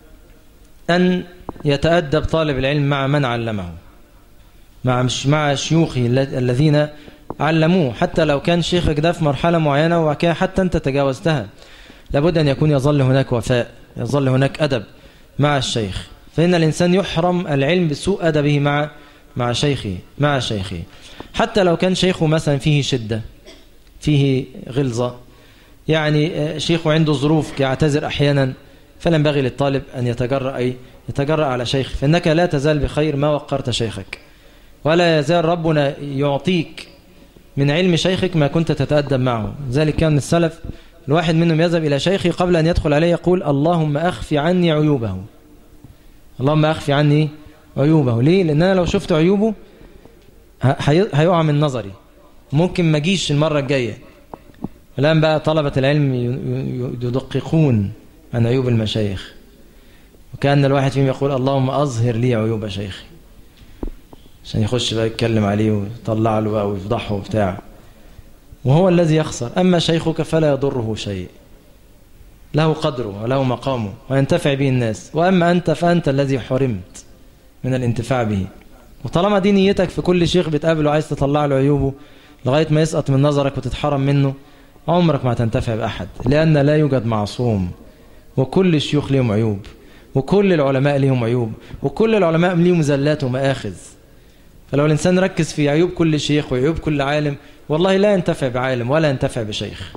أن يتأدب طالب العلم مع من علمه مع مع شيوخه الذين علموه حتى لو كان شيخك ده في مرحلة معينة وكان حتى أنت تجاوزتها لابد أن يكون يظل هناك وفاء يظل هناك أدب مع الشيخ فإن الإنسان يحرم العلم بسوء أدبه مع مع شيخه مع شيخه حتى لو كان شيخه مثلا فيه شدة فيه غلظة يعني شيخه عنده ظروف يعتذر أحيانا فلا ينبغي للطالب أن يتجرأ أي يتجرأ على شيخ فإنك لا تزال بخير ما وقرت شيخك ولا يزال ربنا يعطيك من علم شيخك ما كنت تتأدب معه ذلك كان السلف الواحد منهم يذهب إلى شيخه قبل أن يدخل عليه يقول اللهم أخفي عني عيوبه اللهم أخفي عني عيوبه ليه؟ لأن أنا لو شفت عيوبه هيقع من نظري ممكن ما اجيش المرة الجاية الآن بقى طلبة العلم يدققون عن عيوب المشايخ وكأن الواحد فيهم يقول اللهم أظهر لي عيوب شيخي عشان يخش بقى يتكلم عليه ويطلع له بقى ويفضحه وبتاع وهو الذي يخسر أما شيخك فلا يضره شيء له قدره وله مقامه وينتفع به الناس وأما أنت فأنت الذي حرمت من الانتفاع به وطالما دي نيتك في كل شيخ بتقابله عايز تطلع له عيوبه لغاية ما يسقط من نظرك وتتحرم منه عمرك ما تنتفع بأحد لأن لا يوجد معصوم وكل الشيوخ لهم عيوب وكل العلماء لهم عيوب وكل العلماء لهم زلات ومآخذ فلو الإنسان ركز في عيوب كل شيخ وعيوب كل عالم والله لا ينتفع بعالم ولا ينتفع بشيخ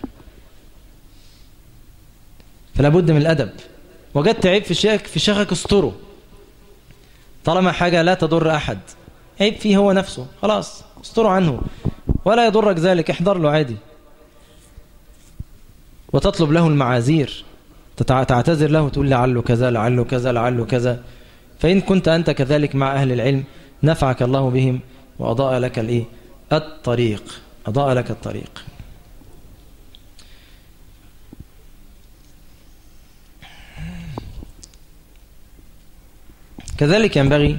فلا بد من الأدب وجدت عيب في شيخك في شيخك استره طالما حاجة لا تضر أحد عيب فيه هو نفسه خلاص استره عنه ولا يضرك ذلك احضر له عادي وتطلب له المعاذير تعتذر له تقول لعله كذا لعله كذا لعله كذا فإن كنت أنت كذلك مع أهل العلم نفعك الله بهم وأضاء لك الإيه؟ الطريق أضاء لك الطريق كذلك ينبغي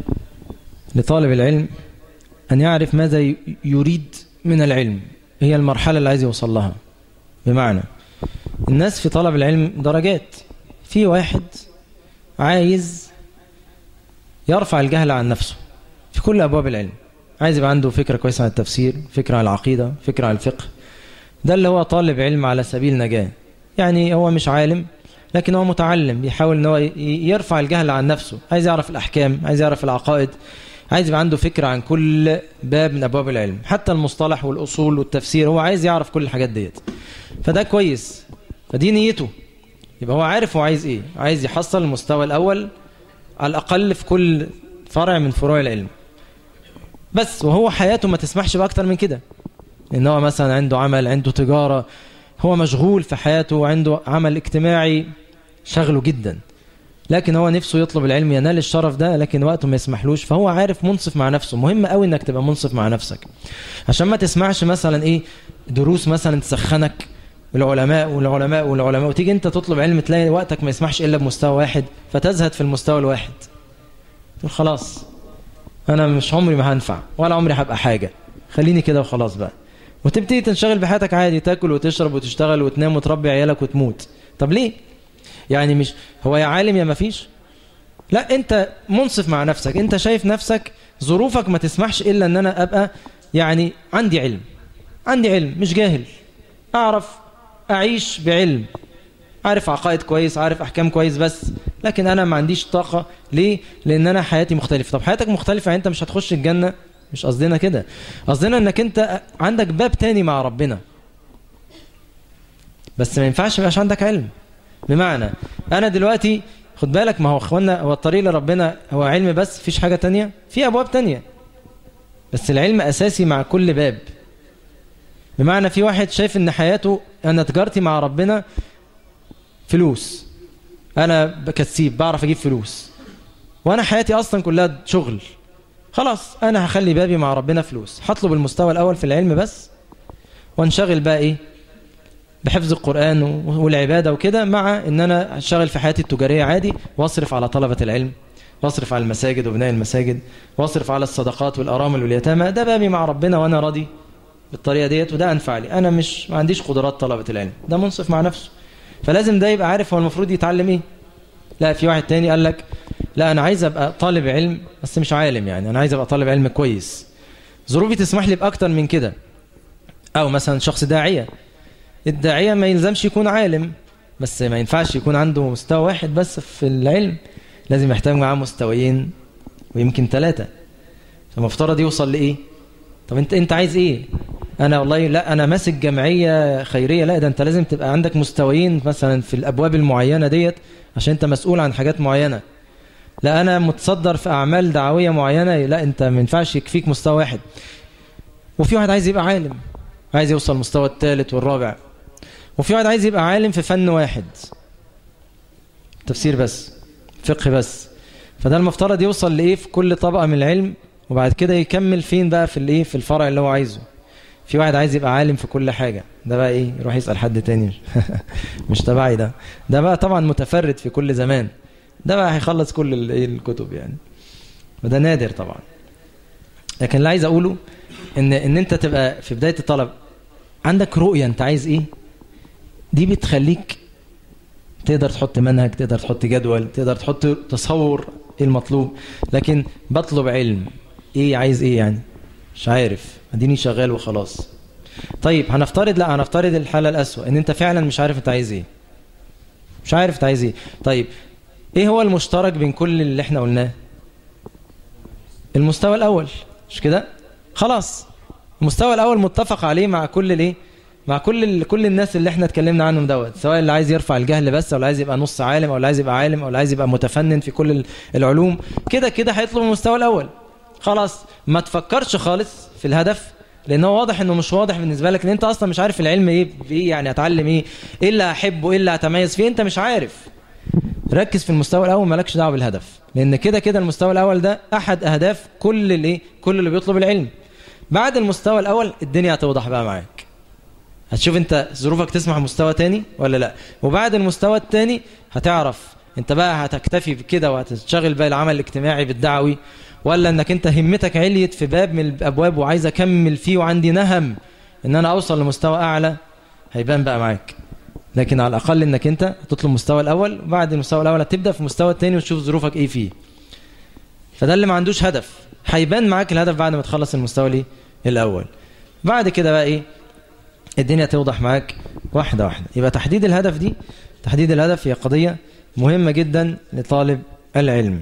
لطالب العلم أن يعرف ماذا يريد من العلم هي المرحلة اللي عايز يوصل لها بمعنى الناس في طلب العلم درجات في واحد عايز يرفع الجهل عن نفسه في كل أبواب العلم عايز يبقى عنده فكرة كويسة عن التفسير فكرة عن العقيدة فكرة عن الفقه ده اللي هو طالب علم على سبيل نجاة يعني هو مش عالم لكن هو متعلم بيحاول ان هو يرفع الجهل عن نفسه عايز يعرف الأحكام عايز يعرف العقائد عايز يبقى عنده فكرة عن كل باب من أبواب العلم حتى المصطلح والأصول والتفسير هو عايز يعرف كل الحاجات ديت فده كويس فدي نيته يبقى هو عارف هو عايز ايه عايز يحصل المستوى الأول على الأقل في كل فرع من فروع العلم بس وهو حياته ما تسمحش بأكتر من كده إن هو مثلا عنده عمل عنده تجارة هو مشغول في حياته عنده عمل اجتماعي شغله جدا لكن هو نفسه يطلب العلم ينال الشرف ده لكن وقته ما يسمحلوش فهو عارف منصف مع نفسه مهم قوي انك تبقى منصف مع نفسك عشان ما تسمعش مثلا ايه دروس مثلا تسخنك العلماء والعلماء والعلماء وتيجي انت تطلب علم تلاقي وقتك ما يسمحش الا بمستوى واحد فتزهد في المستوى الواحد تقول خلاص انا مش عمري ما هنفع ولا عمري هبقى حاجة خليني كده وخلاص بقى وتبتدي تنشغل بحياتك عادي تاكل وتشرب وتشتغل وتنام وتربي عيالك وتموت طب ليه يعني مش هو يا عالم يا ما فيش لا انت منصف مع نفسك انت شايف نفسك ظروفك ما تسمحش الا ان انا ابقى يعني عندي علم عندي علم مش جاهل اعرف اعيش بعلم عارف عقائد كويس عارف احكام كويس بس لكن انا ما عنديش طاقة ليه لان انا حياتي مختلفة طب حياتك مختلفة يعني انت مش هتخش الجنة مش قصدنا كده قصدنا انك انت عندك باب تاني مع ربنا بس ما ينفعش يبقاش عندك علم بمعنى انا دلوقتي خد بالك ما هو اخوانا هو الطريق لربنا هو علم بس فيش حاجة تانية في ابواب تانية بس العلم اساسي مع كل باب بمعنى في واحد شايف ان حياته انا تجارتي مع ربنا فلوس انا كسيب بعرف اجيب فلوس وانا حياتي اصلا كلها شغل خلاص انا هخلي بابي مع ربنا فلوس هطلب المستوى الاول في العلم بس وانشغل بقى ايه بحفظ القرآن والعبادة وكده مع ان انا اشتغل في حياتي التجارية عادي واصرف على طلبة العلم واصرف على المساجد وبناء المساجد واصرف على الصدقات والارامل واليتامى ده بابي مع ربنا وانا راضي بالطريقة ديت وده انفع لي انا مش ما عنديش قدرات طلبة العلم ده منصف مع نفسه فلازم ده يبقى عارف هو المفروض يتعلم ايه لا في واحد تاني قال لك لا انا عايز ابقى طالب علم بس مش عالم يعني انا عايز ابقى طالب علم كويس ظروفي تسمح لي باكتر من كده أو مثلا شخص داعية الداعية ما يلزمش يكون عالم بس ما ينفعش يكون عنده مستوى واحد بس في العلم لازم يحتاج معاه مستويين ويمكن ثلاثة فمفترض يوصل لإيه طب انت انت عايز ايه انا والله لا انا ماسك جمعية خيرية لا ده انت لازم تبقى عندك مستويين مثلا في الابواب المعينة ديت عشان انت مسؤول عن حاجات معينة لا انا متصدر في اعمال دعوية معينة لا انت ما ينفعش يكفيك مستوى واحد وفي واحد عايز يبقى عالم عايز يوصل المستوى الثالث والرابع وفي واحد عايز يبقى عالم في فن واحد تفسير بس فقه بس فده المفترض يوصل لايه في كل طبقة من العلم وبعد كده يكمل فين بقى في الايه في الفرع اللي هو عايزه في واحد عايز يبقى عالم في كل حاجة ده بقى ايه يروح يسأل حد تاني مش تبعي ده ده بقى طبعا متفرد في كل زمان ده بقى هيخلص كل الكتب يعني وده نادر طبعا لكن اللي عايز اقوله ان ان انت تبقى في بداية الطلب عندك رؤية انت عايز ايه دي بتخليك تقدر تحط منهج تقدر تحط جدول تقدر تحط تصور ايه المطلوب لكن بطلب علم ايه عايز ايه يعني مش عارف اديني شغال وخلاص طيب هنفترض لا هنفترض الحالة الأسوأ ان انت فعلا مش عارف انت عايز ايه مش عارف انت عايز ايه طيب ايه هو المشترك بين كل اللي احنا قلناه المستوى الاول مش كده خلاص المستوى الاول متفق عليه مع كل الايه مع كل كل الناس اللي احنا اتكلمنا عنهم دوت سواء اللي عايز يرفع الجهل بس او اللي عايز يبقى نص عالم او اللي عايز يبقى عالم او اللي عايز يبقى متفنن في كل العلوم كده كده هيطلب المستوى الاول خلاص ما تفكرش خالص في الهدف لان هو واضح انه مش واضح بالنسبه لك ان انت اصلا مش عارف العلم ايه ايه يعني اتعلم ايه ايه اللي احبه ايه اللي اتميز فيه انت مش عارف ركز في المستوى الاول مالكش دعوه بالهدف لان كده كده المستوى الاول ده احد اهداف كل الايه كل اللي بيطلب العلم بعد المستوى الاول الدنيا هتوضح بقى معاك هتشوف انت ظروفك تسمح مستوى تاني ولا لا وبعد المستوى التاني هتعرف انت بقى هتكتفي بكده وهتشتغل بقى العمل الاجتماعي بالدعوي ولا انك انت همتك عليت في باب من الابواب وعايز اكمل فيه وعندي نهم ان انا اوصل لمستوى اعلى هيبان بقى معاك لكن على الاقل انك انت هتطلب المستوى الاول وبعد المستوى الاول هتبدا في المستوى الثاني وتشوف ظروفك ايه فيه فده اللي ما عندوش هدف هيبان معاك الهدف بعد ما تخلص المستوى الايه الاول بعد كده بقى ايه الدنيا توضح معاك واحده واحده يبقى تحديد الهدف دي تحديد الهدف هي قضيه مهمه جدا لطالب العلم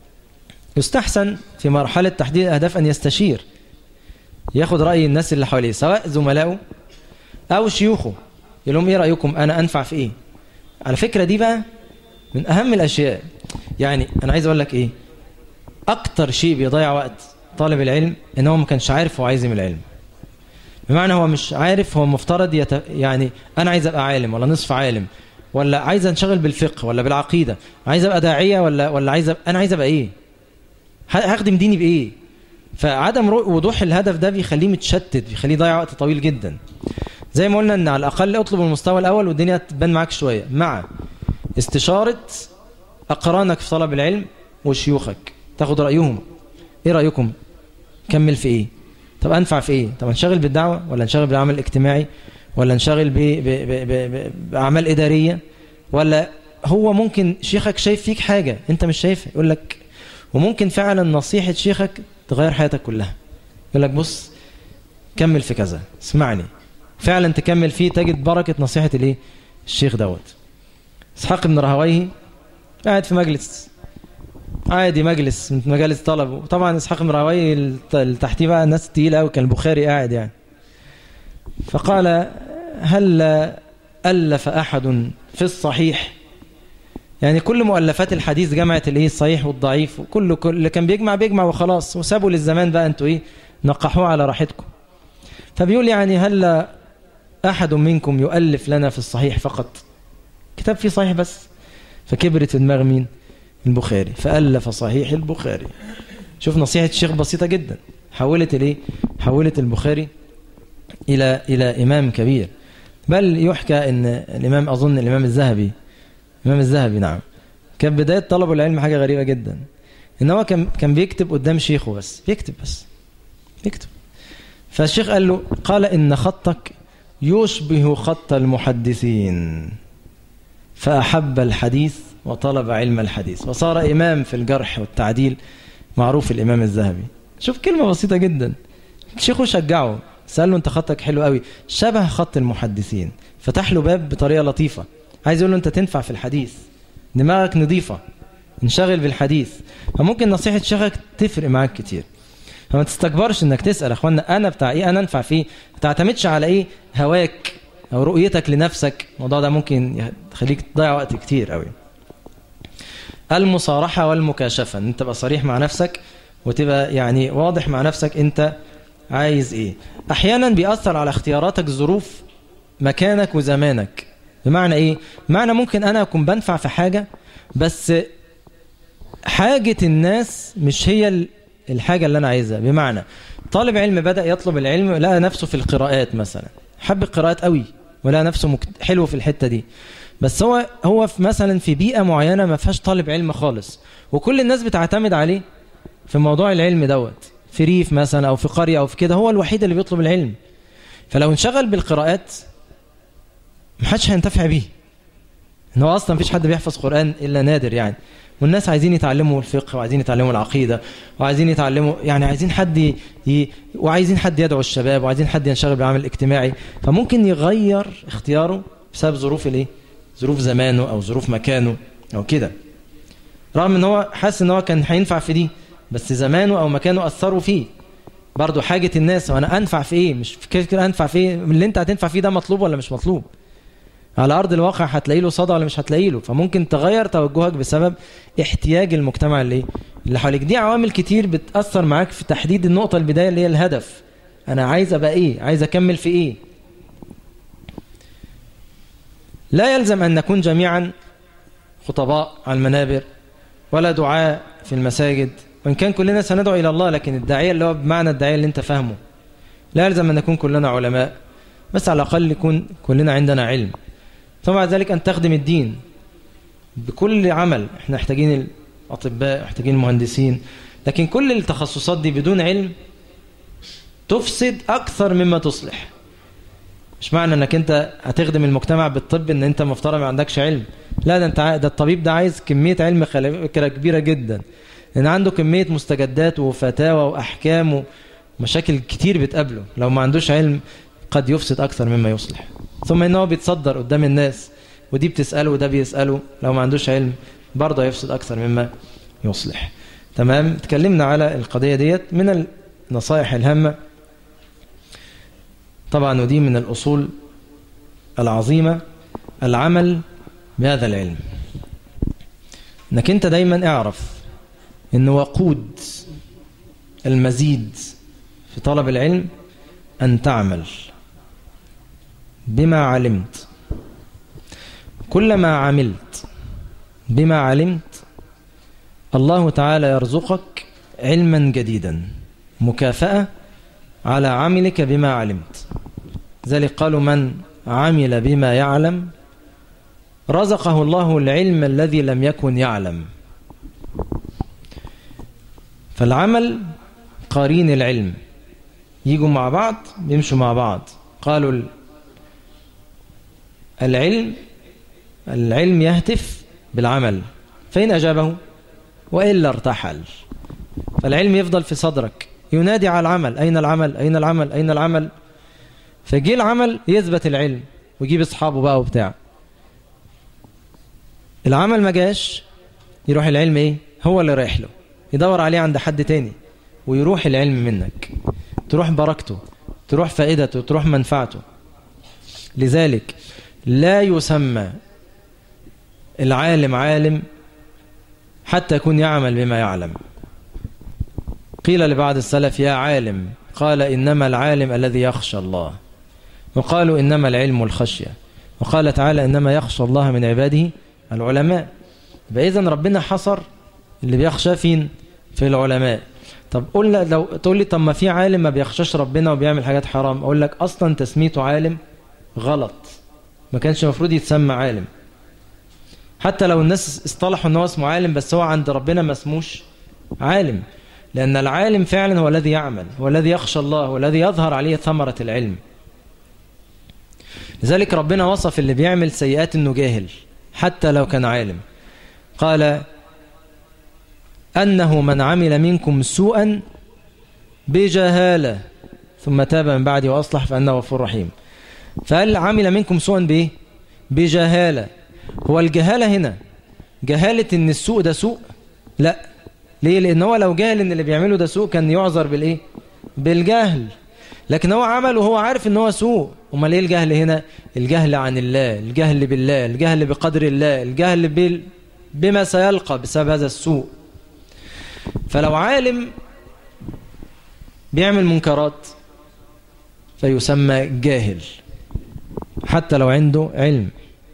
يستحسن في مرحلة تحديد الأهداف أن يستشير ياخد رأي الناس اللي حواليه سواء زملائه أو شيوخه يقول لهم إيه رأيكم أنا أنفع في إيه على فكرة دي بقى من أهم الأشياء يعني أنا عايز أقول لك إيه أكتر شيء بيضيع وقت طالب العلم إن هو ما كانش عارف هو عايز من العلم بمعنى هو مش عارف هو مفترض يت... يعني أنا عايز أبقى عالم ولا نصف عالم ولا عايز انشغل بالفقه ولا بالعقيدة عايز أبقى داعية ولا ولا عايز أبقى أنا عايز أبقى إيه هخدم ديني بايه فعدم وضوح الهدف ده بيخليه متشتت بيخليه ضيع وقت طويل جدا زي ما قلنا ان على الاقل اطلب المستوى الاول والدنيا تبان معاك شويه مع استشاره اقرانك في طلب العلم وشيوخك تاخد رايهم ايه رايكم كمل في ايه طب انفع في ايه طب انشغل بالدعوه ولا انشغل بالعمل الاجتماعي ولا انشغل باعمال اداريه ولا هو ممكن شيخك شايف فيك حاجه انت مش شايفها يقول لك وممكن فعلا نصيحة شيخك تغير حياتك كلها يقول لك بص كمل في كذا اسمعني فعلا تكمل فيه تجد بركة نصيحة الايه الشيخ دوت اسحاق بن راهويه قاعد في مجلس عادي مجلس من مجالس طلب وطبعا اسحاق بن راهويه اللي تحتيه بقى الناس تقيله قوي كان البخاري قاعد يعني فقال هل ألف أحد في الصحيح يعني كل مؤلفات الحديث جمعت الايه الصحيح والضعيف وكله كل اللي كان بيجمع بيجمع وخلاص وسابوا للزمان بقى انتوا ايه نقحوه على راحتكم فبيقول يعني هل احد منكم يؤلف لنا في الصحيح فقط كتاب فيه صحيح بس فكبرت دماغ مين البخاري فألف صحيح البخاري شوف نصيحة الشيخ بسيطة جدا حولت الايه حولت البخاري الى الى امام كبير بل يحكى ان الامام اظن الامام الذهبي الإمام الذهبي نعم كان بداية طلبه العلم حاجة غريبة جدا إن هو كان كان بيكتب قدام شيخه بس بيكتب بس بيكتب فالشيخ قال له قال إن خطك يشبه خط المحدثين فأحب الحديث وطلب علم الحديث وصار إمام في الجرح والتعديل معروف الإمام الذهبي شوف كلمة بسيطة جدا شيخه شجعه سأله أنت خطك حلو قوي شبه خط المحدثين فتح له باب بطريقة لطيفة عايز يقول له أنت تنفع في الحديث دماغك نظيفة انشغل بالحديث فممكن نصيحة شيخك تفرق معاك كتير فما تستكبرش انك تسأل اخوانا انا بتاع ايه انا انفع فيه ما تعتمدش على ايه هواك او رؤيتك لنفسك الموضوع ده ممكن يخليك تضيع وقت كتير قوي المصارحة والمكاشفة ان انت تبقى صريح مع نفسك وتبقى يعني واضح مع نفسك انت عايز ايه احيانا بيأثر على اختياراتك ظروف مكانك وزمانك بمعنى ايه بمعنى ممكن انا اكون بنفع في حاجة بس حاجة الناس مش هي الحاجة اللي انا عايزها بمعنى طالب علم بدأ يطلب العلم لقى نفسه في القراءات مثلا حب القراءات قوي ولقى نفسه حلو في الحتة دي بس هو هو في مثلا في بيئة معينة ما فيهاش طالب علم خالص وكل الناس بتعتمد عليه في موضوع العلم دوت في ريف مثلا او في قرية او في كده هو الوحيد اللي بيطلب العلم فلو انشغل بالقراءات محدش هينتفع بيه ان هو اصلا مفيش حد بيحفظ قرآن الا نادر يعني والناس عايزين يتعلموا الفقه وعايزين يتعلموا العقيدة وعايزين يتعلموا يعني عايزين حد ي... وعايزين حد يدعو الشباب وعايزين حد ينشغل بالعمل الاجتماعي فممكن يغير اختياره بسبب ظروف الايه ظروف زمانه او ظروف مكانه او كده رغم ان هو حاسس ان هو كان هينفع في دي بس زمانه او مكانه اثروا فيه برضه حاجة الناس وانا انفع في ايه مش كده كده انفع في ايه اللي انت هتنفع فيه ده مطلوب ولا مش مطلوب على ارض الواقع هتلاقي له صدى ولا مش هتلاقي له فممكن تغير توجهك بسبب احتياج المجتمع اللي اللي حواليك دي عوامل كتير بتاثر معاك في تحديد النقطه البدايه اللي هي الهدف انا عايز ابقى ايه عايز اكمل في ايه لا يلزم ان نكون جميعا خطباء على المنابر ولا دعاء في المساجد وان كان كلنا سندعو الى الله لكن الداعيه اللي هو بمعنى الداعيه اللي انت فاهمه لا يلزم ان نكون كلنا علماء بس على الاقل يكون كلنا عندنا علم ثم بعد ذلك أن تخدم الدين بكل عمل احنا محتاجين الأطباء محتاجين المهندسين لكن كل التخصصات دي بدون علم تفسد أكثر مما تصلح مش معنى انك انت هتخدم المجتمع بالطب ان انت مفترض ما عندكش علم لا ده انت ده الطبيب ده عايز كمية علم كبيرة جدا لان عنده كمية مستجدات وفتاوى واحكام ومشاكل كتير بتقابله لو ما عندوش علم قد يفسد اكثر مما يصلح ثم انه بيتصدر قدام الناس ودي بتسأله وده بيسأله لو ما عندوش علم برضه يفسد أكثر مما يصلح تمام تكلمنا على القضية ديت من النصائح الهامة طبعا ودي من الأصول العظيمة العمل بهذا العلم انك انت دايما اعرف ان وقود المزيد في طلب العلم ان تعمل بما علمت كلما عملت بما علمت الله تعالى يرزقك علما جديدا مكافأة على عملك بما علمت ذلك قالوا من عمل بما يعلم رزقه الله العلم الذي لم يكن يعلم فالعمل قارين العلم يجوا مع بعض بيمشوا مع بعض قالوا العلم العلم يهتف بالعمل فإن أجابه وإلا ارتحل فالعلم يفضل في صدرك ينادي على العمل أين العمل أين العمل أين العمل فجي العمل يثبت العلم ويجيب أصحابه بقى وبتاع العمل ما جاش يروح العلم إيه هو اللي رايح له يدور عليه عند حد تاني ويروح العلم منك تروح بركته تروح فائدته تروح منفعته لذلك لا يسمى العالم عالم حتى يكون يعمل بما يعلم قيل لبعض السلف يا عالم قال إنما العالم الذي يخشى الله وقالوا إنما العلم الخشية وقال تعالى إنما يخشى الله من عباده العلماء فإذا ربنا حصر اللي بيخشى فين في العلماء طب قول لو تقول لي طب ما في عالم ما بيخشاش ربنا وبيعمل حاجات حرام اقول لك اصلا تسميته عالم غلط ما كانش المفروض يتسمى عالم حتى لو الناس اصطلحوا ان هو اسمه عالم بس هو عند ربنا ما اسموش عالم لأن العالم فعلا هو الذي يعمل هو الذي يخشى الله هو الذي يظهر عليه ثمرة العلم لذلك ربنا وصف اللي بيعمل سيئات انه جاهل حتى لو كان عالم قال أنه من عمل منكم سوءا بجهالة ثم تاب من بعدي وأصلح فأنه غفور رحيم فهل عمل منكم سوءا بإيه بجهالة هو الجهالة هنا جهالة ان السوء ده سوء لا ليه لان هو لو جاهل ان اللي بيعمله ده سوء كان يعذر بالايه بالجهل لكن هو عمل وهو عارف ان هو سوء امال ايه الجهل هنا الجهل عن الله الجهل بالله الجهل بقدر الله الجهل بال... بما سيلقى بسبب هذا السوء فلو عالم بيعمل منكرات فيسمى جاهل حتى لو عنده علم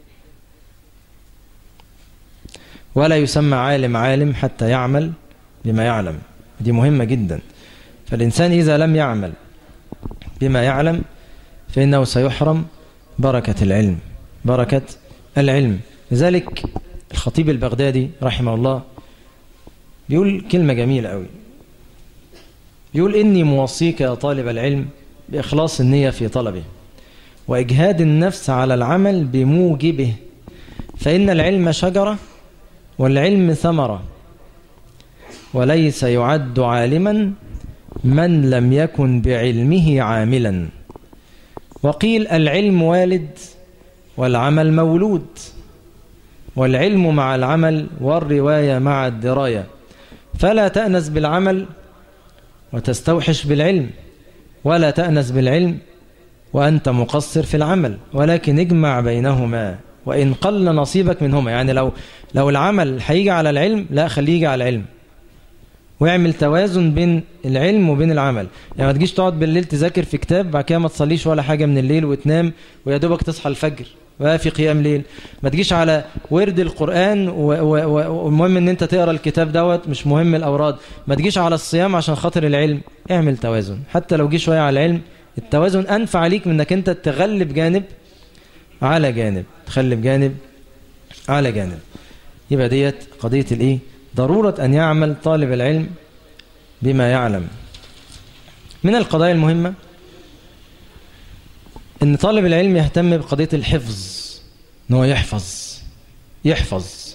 ولا يسمى عالم عالم حتى يعمل بما يعلم دي مهمة جدا فالإنسان إذا لم يعمل بما يعلم فإنه سيحرم بركة العلم بركة العلم لذلك الخطيب البغدادي رحمه الله بيقول كلمة جميلة قوي بيقول إني موصيك يا طالب العلم بإخلاص النية في طلبه وإجهاد النفس على العمل بموجبه فإن العلم شجرة والعلم ثمرة وليس يعد عالما من لم يكن بعلمه عاملا وقيل العلم والد والعمل مولود والعلم مع العمل والرواية مع الدراية فلا تأنس بالعمل وتستوحش بالعلم ولا تأنس بالعلم وأنت مقصر في العمل ولكن اجمع بينهما وإن قل نصيبك منهما يعني لو لو العمل هيجي على العلم لا خليه يجي على العلم واعمل توازن بين العلم وبين العمل يعني ما تجيش تقعد بالليل تذاكر في كتاب بعد كده ما تصليش ولا حاجة من الليل وتنام ويا دوبك تصحى الفجر ولا في قيام ليل ما تجيش على ورد القرآن والمهم ان انت تقرا الكتاب دوت مش مهم الاوراد ما تجيش على الصيام عشان خاطر العلم اعمل توازن حتى لو جي شوية على العلم التوازن انفع ليك من انك انت تغلب جانب على جانب تخلي بجانب على جانب يبقى ديت قضية الايه ضرورة أن يعمل طالب العلم بما يعلم من القضايا المهمة أن طالب العلم يهتم بقضية الحفظ أن هو يحفظ يحفظ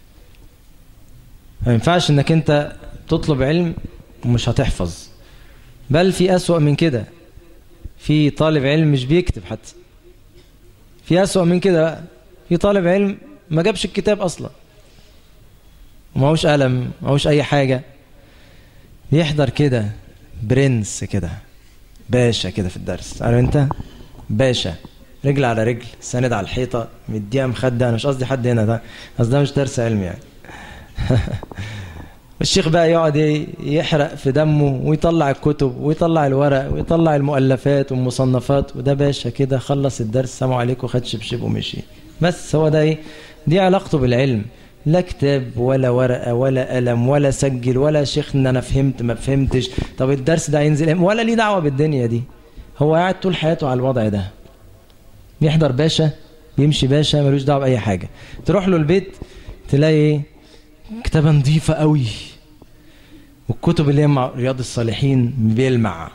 ما ينفعش أنك أنت تطلب علم ومش هتحفظ بل في أسوأ من كده في طالب علم مش بيكتب حتى في أسوأ من كده في طالب علم ما جابش الكتاب أصلا وماهوش قلم ماهوش أي حاجة بيحضر كده برنس كده باشا كده في الدرس عارف انت باشا رجل على رجل ساند على الحيطة مديها مخدة أنا مش قصدي حد هنا ده بس ده مش درس علم يعني الشيخ بقى يقعد يحرق في دمه ويطلع الكتب ويطلع الورق ويطلع المؤلفات والمصنفات وده باشا كده خلص الدرس سلام عليكم خد شبشب ومشي بس هو ده ايه دي علاقته بالعلم لا كتاب ولا ورقة ولا قلم ولا سجل ولا شيخنا انا فهمت ما فهمتش طب الدرس ده هينزل ولا ليه دعوة بالدنيا دي هو قاعد طول حياته على الوضع ده بيحضر باشا بيمشي باشا ملوش دعوة بأي حاجة تروح له البيت تلاقي ايه كتابة نظيفة قوي والكتب اللي هي مع رياض الصالحين بيلمع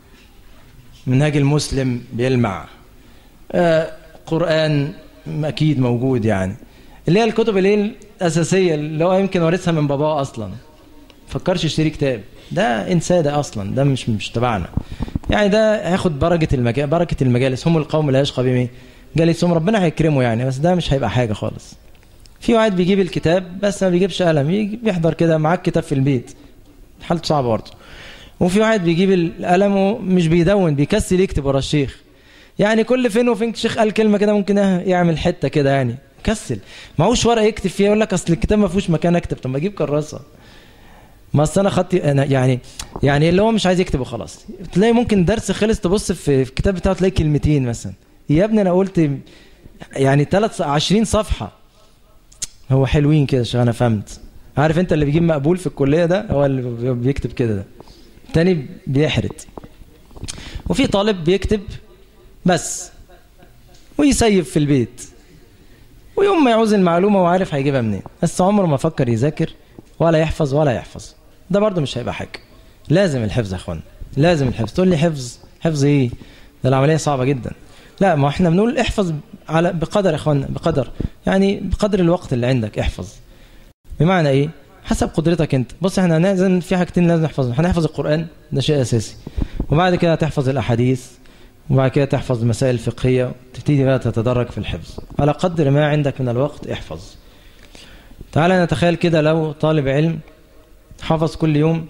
منهاج المسلم بيلمع آه قرآن أكيد موجود يعني اللي هي الكتب اللي هي الأساسية اللي هو يمكن وارثها من باباه أصلا فكرش يشتري كتاب ده انساه ده أصلا ده مش مش تبعنا يعني ده هياخد بركة المجال بركة المجالس هم القوم لا يشقى بهم جالسهم ربنا هيكرمه يعني بس ده مش هيبقى حاجة خالص في واحد بيجيب الكتاب بس ما بيجيبش قلم يجي بيحضر كده معاك كتاب في البيت حالته صعبة برضه وفي واحد بيجيب القلم ومش بيدون بيكسل يكتب ورا الشيخ يعني كل فين وفين الشيخ قال كلمة كده ممكن يعمل حتة كده يعني كسل معهوش ورقة يكتب فيها يقول لك أصل الكتاب ما فيهوش مكان أكتب طب ما أجيب كراسة ما أصل أنا خطي أنا يعني يعني اللي هو مش عايز يكتب وخلاص تلاقي ممكن درس خلص تبص في الكتاب بتاعه تلاقي كلمتين مثلا يا ابني أنا قلت يعني ثلاث 20 صفحة هو حلوين كده عشان أنا فهمت عارف أنت اللي بيجيب مقبول في الكلية ده هو اللي بيكتب كده ده تاني بيحرت وفي طالب بيكتب بس ويسيب في البيت ويوم ما يعوز المعلومة وعارف هيجيبها منين بس عمره ما فكر يذاكر ولا يحفظ ولا يحفظ ده برضه مش هيبقى حاجة لازم الحفظ يا اخوان لازم الحفظ تقول لي حفظ حفظ ايه ده العملية صعبة جدا لا ما احنا بنقول احفظ على بقدر يا اخوان بقدر يعني بقدر الوقت اللي عندك احفظ بمعنى ايه حسب قدرتك انت بص احنا لازم في حاجتين لازم نحفظهم هنحفظ القرآن ده شيء أساسي وبعد كده تحفظ الأحاديث وبعد كده تحفظ المسائل الفقهية تبتدي بقى تتدرج في الحفظ على قدر ما عندك من الوقت احفظ تعالى نتخيل كده لو طالب علم حفظ كل يوم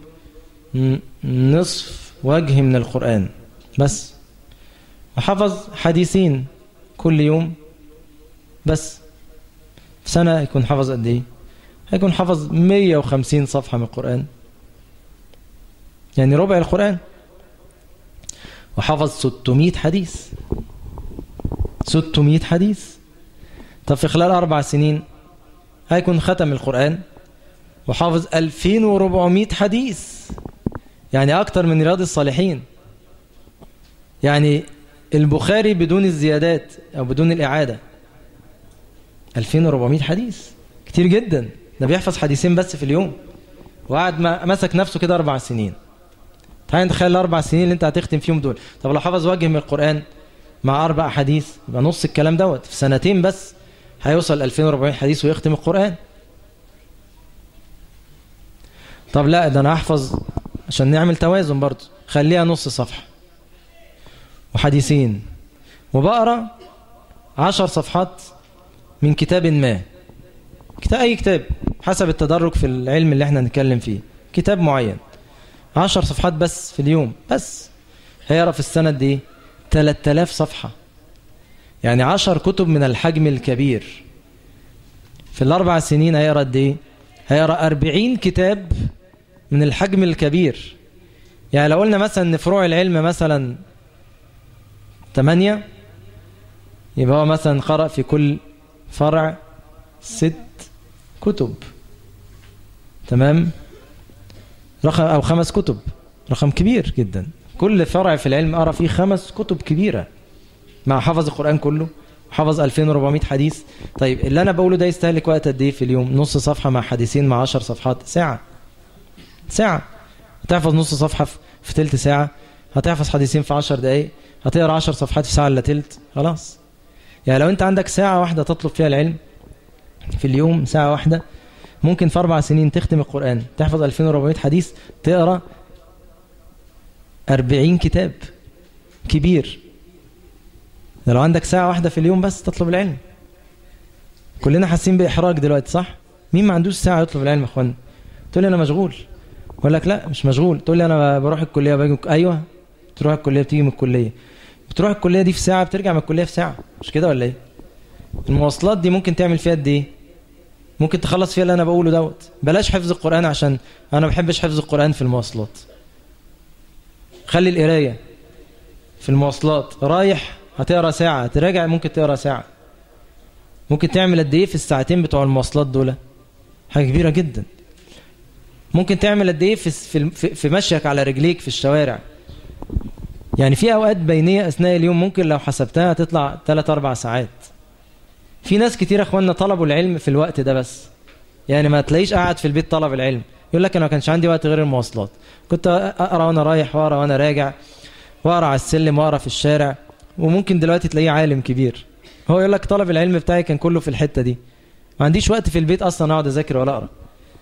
نصف وجه من القرآن بس وحفظ حديثين كل يوم بس في سنة يكون حفظ قد ايه هيكون حفظ 150 صفحة من القرآن يعني ربع القرآن وحفظ 600 حديث 600 حديث طب في خلال أربع سنين هيكون ختم القرآن وحافظ 2400 حديث يعني أكتر من رياض الصالحين يعني البخاري بدون الزيادات أو بدون الإعادة 2400 حديث كتير جدا ده بيحفظ حديثين بس في اليوم وقعد مسك نفسه كده أربع سنين تعالى نتخيل الأربع سنين اللي أنت هتختم فيهم دول طب لو حفظ وجه من القرآن مع أربع حديث يبقى نص الكلام دوت في سنتين بس هيوصل 2400 حديث ويختم القرآن طب لا ده أنا هحفظ عشان نعمل توازن برضه خليها نص صفحة وحديثين وبقرا عشر صفحات من كتاب ما كتاب أي كتاب حسب التدرج في العلم اللي احنا نتكلم فيه كتاب معين عشر صفحات بس في اليوم بس هيقرا في السنة دي 3000 صفحة يعني عشر كتب من الحجم الكبير في الأربع سنين هيقرا قد ايه؟ هيقرا 40 كتاب من الحجم الكبير يعني لو قلنا مثلا ان فروع العلم مثلا 8 يبقى هو مثلا قرأ في كل فرع ست كتب تمام رقم أو خمس كتب رقم كبير جدا كل فرع في العلم أرى فيه خمس كتب كبيرة مع حفظ القرآن كله حفظ 2400 حديث طيب اللي أنا بقوله ده يستهلك وقت قد إيه في اليوم نص صفحة مع حديثين مع 10 صفحات ساعة ساعة هتحفظ نص صفحة في تلت ساعة هتحفظ حديثين في 10 دقايق هتقرا 10 صفحات في ساعة إلا تلت خلاص يعني لو أنت عندك ساعة واحدة تطلب فيها العلم في اليوم ساعة واحدة ممكن في أربع سنين تختم القرآن تحفظ 2400 حديث تقرأ 40 كتاب كبير لو عندك ساعة واحدة في اليوم بس تطلب العلم كلنا حاسين بإحراج دلوقتي صح مين ما عندوش ساعة يطلب العلم يا اخوان تقول لي أنا مشغول أقول لك لا مش مشغول تقول لي أنا بروح الكلية باجي أيوه تروح الكلية بتيجي من الكلية بتروح الكلية دي في ساعة بترجع من الكلية في ساعة مش كده ولا ايه المواصلات دي ممكن تعمل فيها قد ايه ممكن تخلص فيها اللي انا بقوله دوت بلاش حفظ القرآن عشان انا ما بحبش حفظ القرآن في المواصلات خلي القراية في المواصلات رايح هتقرا ساعة تراجع ممكن تقرا ساعة ممكن تعمل قد ايه في الساعتين بتوع المواصلات دول حاجة كبيرة جدا ممكن تعمل قد ايه في في في مشيك على رجليك في الشوارع يعني في اوقات بينيه اثناء اليوم ممكن لو حسبتها تطلع 3 4 ساعات في ناس كتير اخواننا طلبوا العلم في الوقت ده بس يعني ما تلاقيش قاعد في البيت طلب العلم يقول لك انا ما كانش عندي وقت غير المواصلات كنت اقرا وانا رايح واقرا وانا راجع واقرا على السلم واقرا في الشارع وممكن دلوقتي تلاقيه عالم كبير هو يقول لك طلب العلم بتاعي كان كله في الحته دي ما عنديش وقت في البيت اصلا اقعد اذاكر ولا اقرا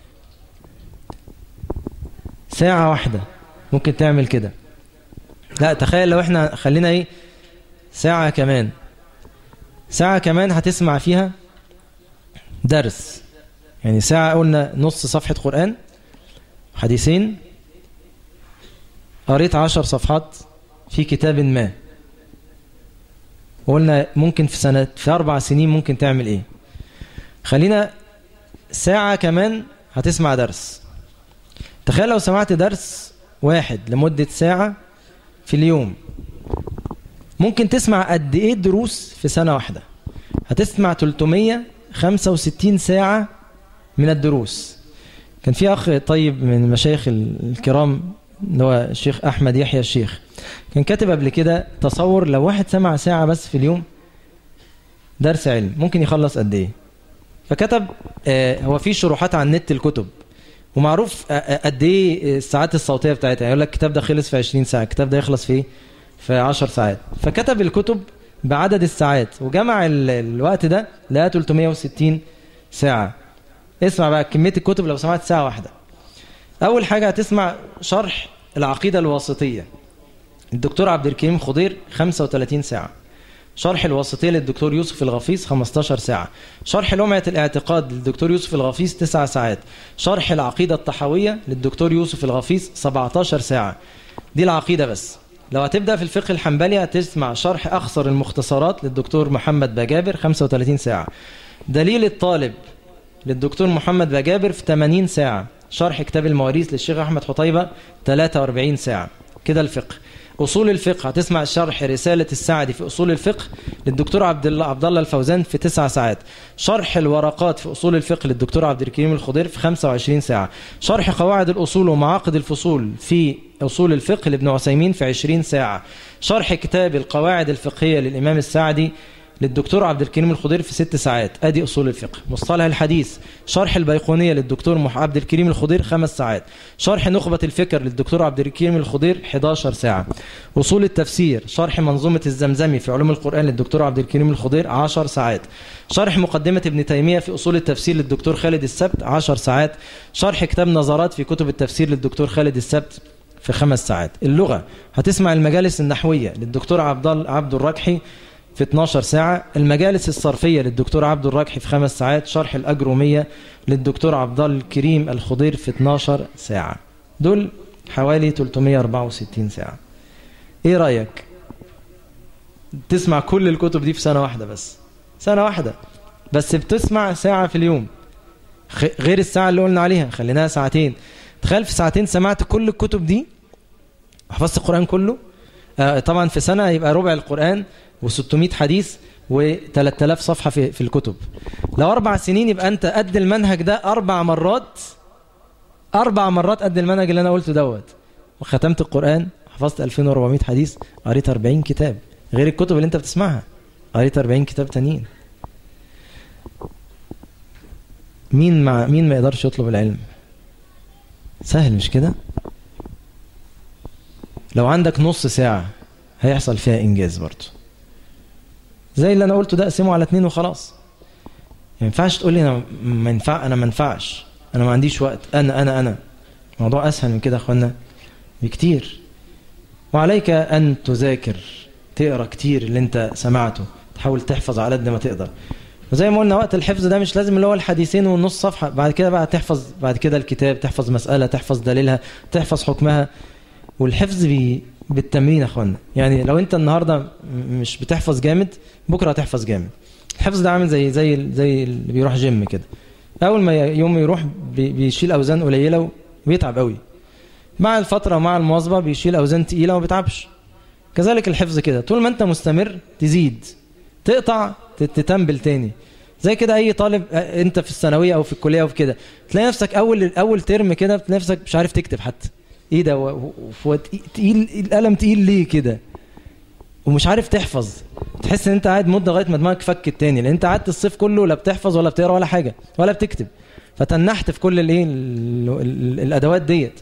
ساعه واحده ممكن تعمل كده لا تخيل لو احنا خلينا ايه ساعه كمان ساعة كمان هتسمع فيها درس يعني ساعة قلنا نص صفحة قرآن حديثين قريت عشر صفحات في كتاب ما وقلنا ممكن في سنة في أربع سنين ممكن تعمل إيه خلينا ساعة كمان هتسمع درس تخيل لو سمعت درس واحد لمدة ساعة في اليوم ممكن تسمع قد ايه دروس في سنة واحدة هتسمع 365 ساعة من الدروس كان في أخ طيب من المشايخ الكرام اللي هو الشيخ أحمد يحيى الشيخ كان كاتب قبل كده تصور لو واحد سمع ساعة بس في اليوم درس علم ممكن يخلص قد ايه فكتب آه هو في شروحات على النت الكتب ومعروف قد ايه الساعات الصوتيه بتاعتها يعني يقول لك الكتاب ده خلص في 20 ساعه الكتاب ده يخلص في في 10 ساعات فكتب الكتب بعدد الساعات وجمع الوقت ده لقى 360 ساعة اسمع بقى كمية الكتب لو سمعت ساعة واحدة أول حاجة هتسمع شرح العقيدة الواسطية الدكتور عبد الكريم خضير 35 ساعة شرح الواسطية للدكتور يوسف الغفيص 15 ساعة شرح لمعة الاعتقاد للدكتور يوسف الغفيص 9 ساعات شرح العقيدة الطحوية للدكتور يوسف الغفيص 17 ساعة دي العقيدة بس لو هتبدأ في الفقه الحنبلي هتسمع شرح أخصر المختصرات للدكتور محمد بجابر 35 ساعة دليل الطالب للدكتور محمد بجابر في 80 ساعة شرح كتاب المواريث للشيخ أحمد حطيبة 43 ساعة كده الفقه أصول الفقه هتسمع شرح رسالة السعدي في أصول الفقه للدكتور عبد الله عبد الله الفوزان في 9 ساعات شرح الورقات في أصول الفقه للدكتور عبد الكريم الخضير في 25 ساعة شرح قواعد الأصول ومعاقد الفصول في أصول الفقه لابن عثيمين في 20 ساعة شرح كتاب القواعد الفقهية للإمام السعدي للدكتور عبد الكريم الخضير في ست ساعات ادي اصول الفقه مصطلح الحديث شرح البيقونيه للدكتور عبد الكريم الخضير خمس ساعات شرح نخبه الفكر للدكتور عبد الكريم الخضير 11 ساعه اصول التفسير شرح منظومه الزمزمي في علوم القران للدكتور عبد الكريم الخضير 10 ساعات شرح مقدمه ابن تيميه في اصول التفسير للدكتور خالد السبت 10 ساعات شرح كتاب نظرات في كتب التفسير للدكتور خالد السبت في خمس ساعات اللغه هتسمع المجالس النحويه للدكتور عبد عبد الركحي في 12 ساعة المجالس الصرفية للدكتور عبد الراكحي في خمس ساعات شرح الأجرومية للدكتور عبد الله الكريم الخضير في 12 ساعة دول حوالي 364 ساعة ايه رأيك تسمع كل الكتب دي في سنة واحدة بس سنة واحدة بس بتسمع ساعة في اليوم غير الساعة اللي قلنا عليها خليناها ساعتين تخيل في ساعتين سمعت كل الكتب دي حفظت القرآن كله آه طبعا في سنة يبقى ربع القرآن و600 حديث و3000 صفحة في, في الكتب لو أربع سنين يبقى أنت قد المنهج ده أربع مرات أربع مرات قد المنهج اللي أنا قلته دوت وختمت القرآن حفظت 2400 حديث قريت 40 كتاب غير الكتب اللي أنت بتسمعها قريت 40 كتاب تانيين مين مع مين ما يقدرش يطلب العلم سهل مش كده لو عندك نص ساعة هيحصل فيها إنجاز برضه زي اللي انا قلته ده اقسمه على اتنين وخلاص ما ينفعش تقول لي انا ما ينفع انا ما ينفعش انا ما عنديش وقت انا انا انا الموضوع اسهل من كده يا اخوانا بكتير وعليك ان تذاكر تقرا كتير اللي انت سمعته تحاول تحفظ على قد ما تقدر وزي ما قلنا وقت الحفظ ده مش لازم اللي هو الحديثين والنص صفحه بعد كده بقى تحفظ بعد كده الكتاب تحفظ مساله تحفظ دليلها تحفظ حكمها والحفظ بي بالتمرين يا اخوانا يعني لو انت النهارده مش بتحفظ جامد بكره هتحفظ جامد الحفظ ده عامل زي زي زي اللي بيروح جيم كده اول ما يوم يروح بيشيل اوزان قليله وبيتعب قوي مع الفتره ومع المواظبه بيشيل اوزان تقيله وما بيتعبش كذلك الحفظ كده طول ما انت مستمر تزيد تقطع تتنبل تاني زي كده اي طالب انت في الثانويه او في الكليه او في كده تلاقي نفسك اول اول ترم كده تلاقي نفسك مش عارف تكتب حتى ايه ده تقيل القلم تقيل ليه كده ومش عارف تحفظ تحس ان انت قاعد مده لغايه ما دماغك فكت تاني لان انت قعدت الصيف كله لا بتحفظ ولا بتقرا ولا حاجه ولا بتكتب فتنحت في كل الايه الادوات ديت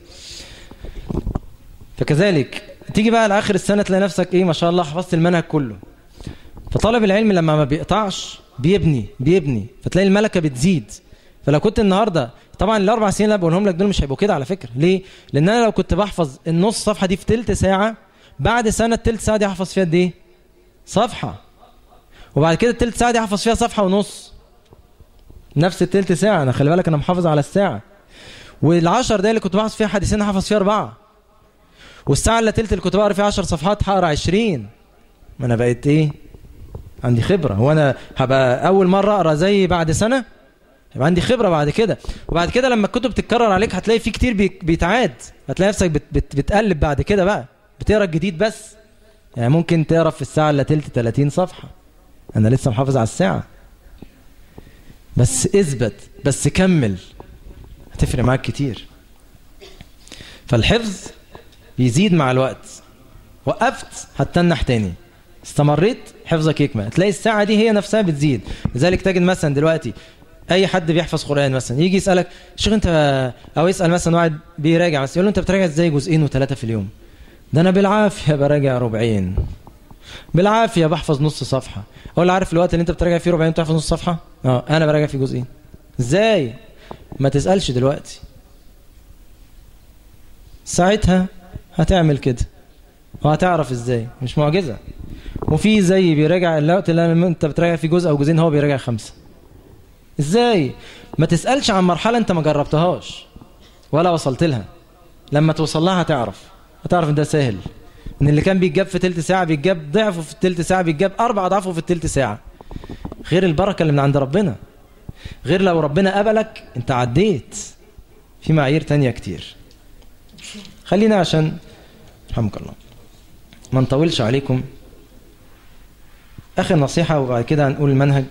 فكذلك تيجي بقى لاخر السنه تلاقي نفسك ايه ما شاء الله حفظت المنهج كله فطالب العلم لما ما بيقطعش بيبني بيبني فتلاقي الملكه بتزيد فلو كنت النهارده طبعا الاربع سنين اللي بقولهم لك دول مش هيبقوا كده على فكره ليه لان انا لو كنت بحفظ النص صفحه دي في ثلث ساعه بعد سنه الثلث ساعه دي احفظ فيها قد ايه صفحه وبعد كده الثلث ساعه دي احفظ فيها صفحه ونص نفس الثلث ساعه انا خلي بالك انا محافظ على الساعه والعشر دقايق اللي كنت بحفظ فيها حديثين احفظ فيها اربعه والساعه الا ثلث اللي كنت بقرا فيها 10 صفحات هقرا 20 ما انا بقيت ايه عندي خبره هو انا هبقى اول مره اقرا زي بعد سنه يبقى عندي خبره بعد كده وبعد كده لما الكتب تتكرر عليك هتلاقي في كتير بيتعاد هتلاقي نفسك بت بت بتقلب بعد كده بقى بتقرا الجديد بس يعني ممكن تقرا في الساعه الا تلت 30 صفحه انا لسه محافظ على الساعه بس اثبت بس كمل هتفرق معاك كتير فالحفظ بيزيد مع الوقت وقفت هتتنح تاني استمريت حفظك يكمل تلاقي الساعة دي هي نفسها بتزيد لذلك تجد مثلا دلوقتي اي حد بيحفظ قران مثلا يجي يسالك شيخ انت او يسال مثلا واحد بيراجع بس يقول له انت بتراجع ازاي جزئين وثلاثه في اليوم ده انا بالعافيه براجع ربعين بالعافيه بحفظ نص صفحه اقول له عارف الوقت اللي انت بتراجع فيه ربعين بتحفظ نص صفحه اه انا براجع فيه جزئين ازاي ما تسألش دلوقتي ساعتها هتعمل كده وهتعرف ازاي مش معجزة وفي زي بيراجع الوقت اللي انت بتراجع في جزء او جزئين هو بيراجع خمسة ازاي ما تسألش عن مرحلة انت ما جربتهاش ولا وصلت لها لما توصل لها هتعرف هتعرف ان ده سهل ان اللي كان بيتجاب في تلت ساعة بيتجاب ضعفه في التلت ساعة بيتجاب اربع اضعافه في التلت ساعة غير البركة اللي من عند ربنا غير لو ربنا قبلك انت عديت في معايير تانية كتير خلينا عشان رحمك الله ما نطولش عليكم اخر نصيحة وبعد كده هنقول المنهج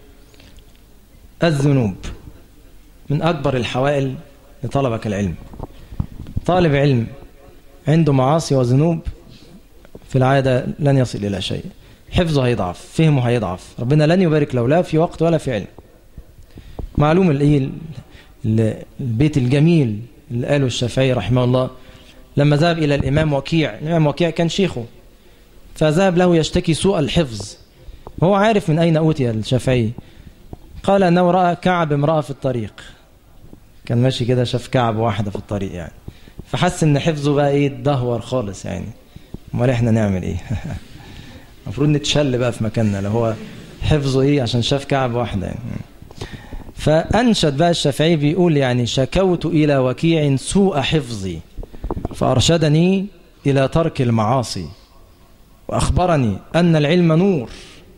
الذنوب من اكبر الحوائل لطلبك العلم طالب علم عنده معاصي وذنوب في العادة لن يصل إلى شيء حفظه هيضعف فهمه هيضعف ربنا لن يبارك له لا في وقت ولا في علم معلوم الايه البيت الجميل اللي قاله الشافعي رحمه الله لما ذهب إلى الإمام وكيع الإمام وكيع كان شيخه فذهب له يشتكي سوء الحفظ هو عارف من أين أوتي الشافعي قال أنه رأى كعب امرأة في الطريق كان ماشي كده شاف كعب واحدة في الطريق يعني فحس ان حفظه بقى ايه اتدهور خالص يعني امال احنا نعمل ايه المفروض نتشل بقى في مكاننا لو هو حفظه ايه عشان شاف كعب واحدة يعني فأنشد بقى الشافعي بيقول يعني شكوت إلى وكيع سوء حفظي فأرشدني إلى ترك المعاصي وأخبرني أن العلم نور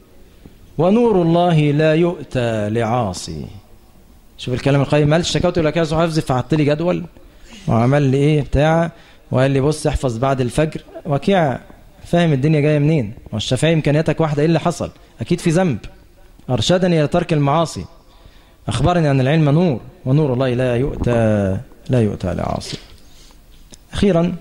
ونور الله لا يؤتى لعاصي شوف الكلام القيم قال شكوت إلى وكيع سوء حفظي فحط لي جدول وعمل لي إيه بتاع وقال لي بص احفظ بعد الفجر وكيع فاهم الدنيا جاية منين والشافعي إمكانياتك واحدة إيه اللي حصل أكيد في ذنب أرشدني إلى ترك المعاصي أخبرني أن العلم نور ونور الله لا يؤتى لا يؤتى لعاصي أخيرا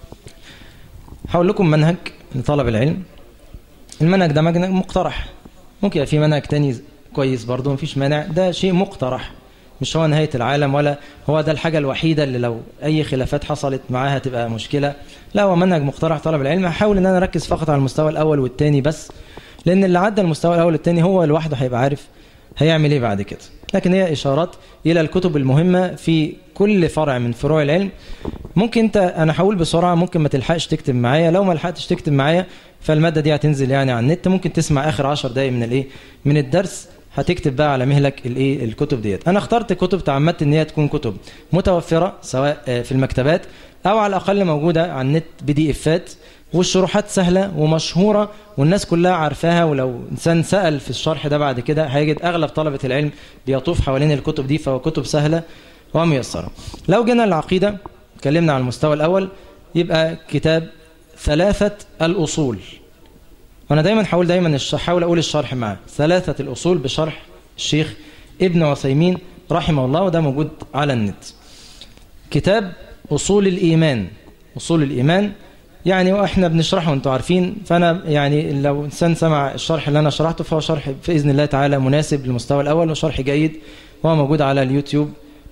هقول لكم منهج لطلب العلم المنهج ده منهج مقترح ممكن يبقى في منهج تاني كويس برضه مفيش مانع ده شيء مقترح مش هو نهاية العالم ولا هو ده الحاجة الوحيدة اللي لو أي خلافات حصلت معاها تبقى مشكلة لا هو منهج مقترح طلب العلم هحاول ان انا اركز فقط على المستوى الاول والثاني بس لان اللي عدى المستوى الاول والثاني هو لوحده هيبقى عارف هيعمل ايه بعد كده لكن هي اشارات الى الكتب المهمة في كل فرع من فروع العلم ممكن انت انا هقول بسرعة ممكن ما تلحقش تكتب معايا لو ما لحقتش تكتب معايا فالمادة دي هتنزل يعني على النت ممكن تسمع اخر 10 دقايق من الايه من الدرس هتكتب بقى على مهلك الايه الكتب ديت انا اخترت كتب تعمدت ان هي تكون كتب متوفرة سواء في المكتبات او على الاقل موجودة على النت بي دي افات والشروحات سهلة ومشهورة والناس كلها عارفاها ولو إنسان سأل في الشرح ده بعد كده هيجد أغلب طلبة العلم بيطوف حوالين الكتب دي فهو كتب سهلة وميسرة لو جينا للعقيدة اتكلمنا على المستوى الأول يبقى كتاب ثلاثة الأصول وأنا دايما حاول دايما حاول أقول الشرح معاه ثلاثة الأصول بشرح الشيخ ابن عثيمين رحمه الله وده موجود على النت كتاب أصول الإيمان أصول الإيمان يعني واحنا بنشرحه وانتم عارفين فانا يعني لو انسان سمع الشرح اللي انا شرحته فهو شرح باذن الله تعالى مناسب للمستوى الاول وشرح جيد وهو موجود على اليوتيوب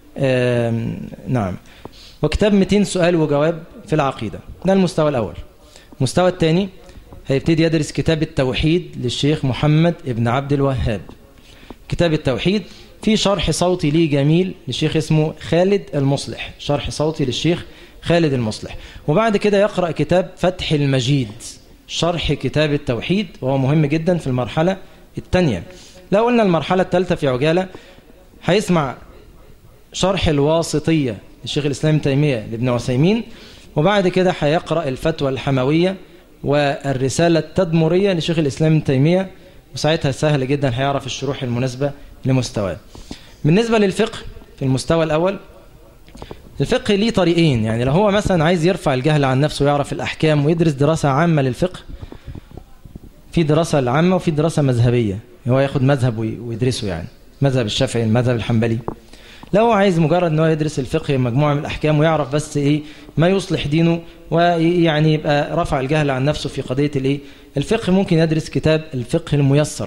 نعم وكتاب 200 سؤال وجواب في العقيده ده المستوى الاول المستوى الثاني هيبتدي يدرس كتاب التوحيد للشيخ محمد ابن عبد الوهاب كتاب التوحيد في شرح صوتي ليه جميل للشيخ اسمه خالد المصلح شرح صوتي للشيخ خالد المصلح وبعد كده يقرأ كتاب فتح المجيد شرح كتاب التوحيد وهو مهم جدا في المرحلة الثانية لو قلنا المرحلة الثالثة في عجالة هيسمع شرح الواسطية للشيخ الإسلام تيمية لابن عثيمين وبعد كده هيقرأ الفتوى الحموية والرسالة التدمرية لشيخ الإسلام تيمية وساعتها سهل جدا هيعرف الشروح المناسبة لمستواه بالنسبة للفقه في المستوى الأول الفقه ليه طريقين يعني لو هو مثلا عايز يرفع الجهل عن نفسه ويعرف الأحكام ويدرس دراسة عامة للفقه في دراسة العامة وفي دراسة مذهبية هو ياخد مذهب ويدرسه يعني مذهب الشافعي المذهب الحنبلي لو هو عايز مجرد ان هو يدرس الفقه مجموعة من الأحكام ويعرف بس إيه ما يصلح دينه ويعني يبقى رفع الجهل عن نفسه في قضية الإيه الفقه ممكن يدرس كتاب الفقه الميسر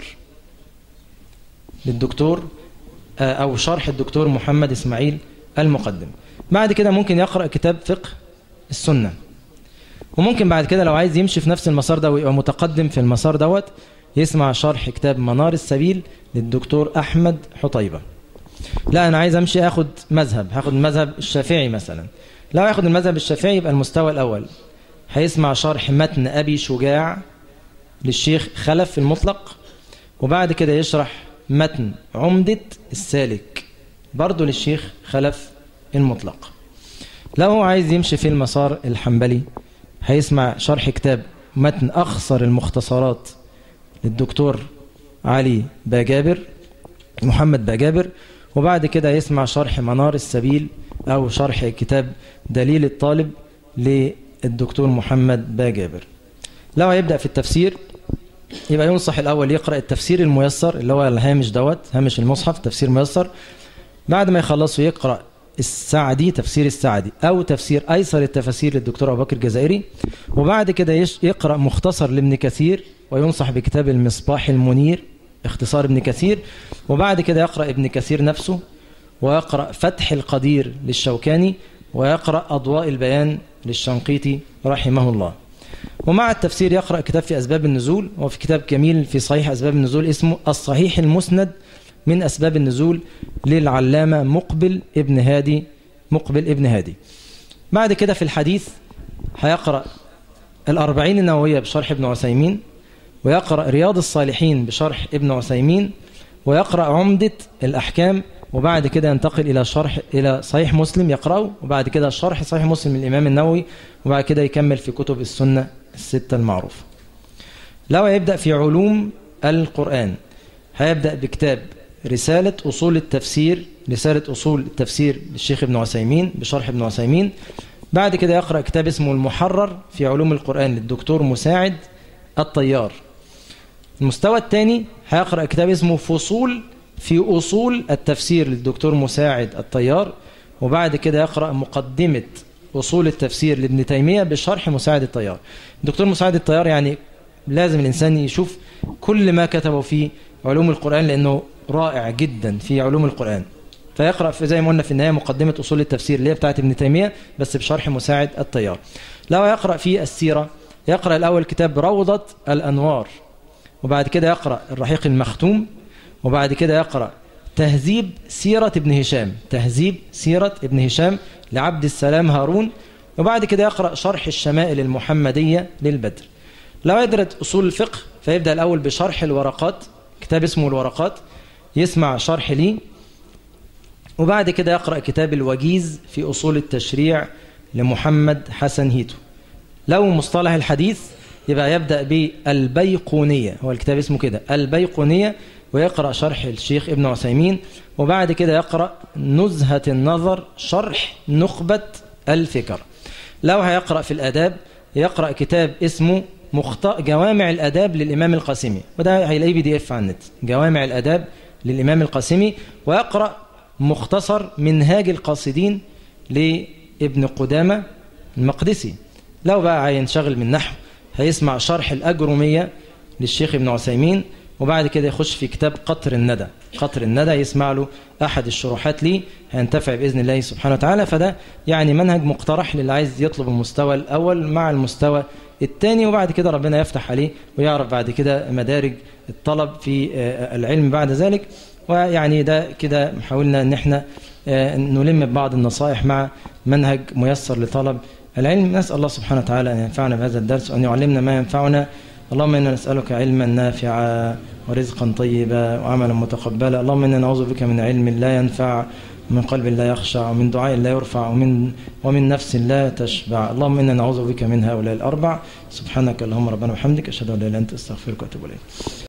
للدكتور أو شرح الدكتور محمد إسماعيل المقدم بعد كده ممكن يقرأ كتاب فقه السنة وممكن بعد كده لو عايز يمشي في نفس المسار ده ويبقى متقدم في المسار دوت يسمع شرح كتاب منار السبيل للدكتور أحمد حطيبة لا أنا عايز أمشي أخد مذهب هاخد المذهب الشافعي مثلا لو ياخد المذهب الشافعي يبقى المستوى الأول هيسمع شرح متن أبي شجاع للشيخ خلف المطلق وبعد كده يشرح متن عمدة السالك برضه للشيخ خلف المطلق لو هو عايز يمشي في المسار الحنبلي هيسمع شرح كتاب متن أخصر المختصرات للدكتور علي باجابر محمد باجابر وبعد كده يسمع شرح منار السبيل أو شرح كتاب دليل الطالب للدكتور محمد باجابر لو هيبدأ في التفسير يبقى ينصح الأول يقرأ التفسير الميسر اللي هو الهامش دوت هامش المصحف تفسير ميسر بعد ما يخلصه يقرأ السعدي تفسير السعدي أو تفسير أيسر التفاسير للدكتور أبو بكر الجزائري وبعد كده يقرأ مختصر لابن كثير وينصح بكتاب المصباح المنير اختصار ابن كثير وبعد كده يقرأ ابن كثير نفسه ويقرأ فتح القدير للشوكاني ويقرأ أضواء البيان للشنقيطي رحمه الله ومع التفسير يقرأ كتاب في أسباب النزول وفي كتاب جميل في صحيح أسباب النزول اسمه الصحيح المسند من أسباب النزول للعلامة مقبل ابن هادي مقبل ابن هادي بعد كده في الحديث هيقرأ الأربعين النووية بشرح ابن عثيمين ويقرأ رياض الصالحين بشرح ابن عثيمين ويقرأ عمدة الأحكام وبعد كده ينتقل إلى شرح إلى صحيح مسلم يقرأه وبعد كده شرح صحيح مسلم الإمام النووي وبعد كده يكمل في كتب السنة الستة المعروفة لو يبدأ في علوم القرآن هيبدأ بكتاب رسالة أصول التفسير رسالة أصول التفسير للشيخ ابن عثيمين بشرح ابن عثيمين بعد كده يقرأ كتاب اسمه المحرر في علوم القرآن للدكتور مساعد الطيار المستوى الثاني هيقرأ كتاب اسمه فصول في أصول التفسير للدكتور مساعد الطيار وبعد كده يقرأ مقدمة أصول التفسير لابن تيمية بشرح مساعد الطيار الدكتور مساعد الطيار يعني لازم الإنسان يشوف كل ما كتبه في علوم القرآن لأنه رائع جدا في علوم القرآن فيقرأ في زي ما قلنا في النهاية مقدمة أصول التفسير اللي هي بتاعت ابن تيمية بس بشرح مساعد الطيار لو يقرأ في السيرة يقرأ الأول كتاب روضة الأنوار وبعد كده يقرأ الرحيق المختوم وبعد كده يقرأ تهذيب سيرة ابن هشام تهذيب سيرة ابن هشام لعبد السلام هارون وبعد كده يقرأ شرح الشمائل المحمدية للبدر لو يدرس أصول الفقه فيبدأ الأول بشرح الورقات كتاب اسمه الورقات يسمع شرح لي وبعد كده يقرأ كتاب الوجيز في أصول التشريع لمحمد حسن هيتو لو مصطلح الحديث يبقى يبدأ بالبيقونية هو الكتاب اسمه كده البيقونية ويقرأ شرح الشيخ ابن عثيمين وبعد كده يقرأ نزهة النظر شرح نخبة الفكر لو هيقرأ في الأداب يقرأ كتاب اسمه مخطأ جوامع الأداب للإمام القاسمي وده هيلاقيه بي دي اف على النت جوامع الأداب للإمام القاسمي ويقرأ مختصر منهاج القاصدين لابن قدامة المقدسي لو بقى هينشغل من نحو هيسمع شرح الأجرمية للشيخ ابن عثيمين وبعد كده يخش في كتاب قطر الندى قطر الندى يسمع له أحد الشروحات ليه هينتفع بإذن الله سبحانه وتعالى فده يعني منهج مقترح للي عايز يطلب المستوى الأول مع المستوى الثاني وبعد كده ربنا يفتح عليه ويعرف بعد كده مدارج الطلب في العلم بعد ذلك ويعني ده كده حاولنا ان احنا نلم ببعض النصائح مع منهج ميسر لطلب العلم نسأل الله سبحانه وتعالى أن ينفعنا بهذا الدرس وأن يعلمنا ما ينفعنا اللهم إنا نسألك علما نافعا ورزقا طيبا وعملا متقبلا اللهم إنا نعوذ بك من علم لا ينفع ومن قلب لا يخشع ومن دعاء لا يرفع ومن ومن نفس لا تشبع اللهم إنا نعوذ بك من هؤلاء الأربع سبحانك اللهم ربنا وبحمدك أشهد أن لا إله إلا أنت أستغفرك وأتوب إليك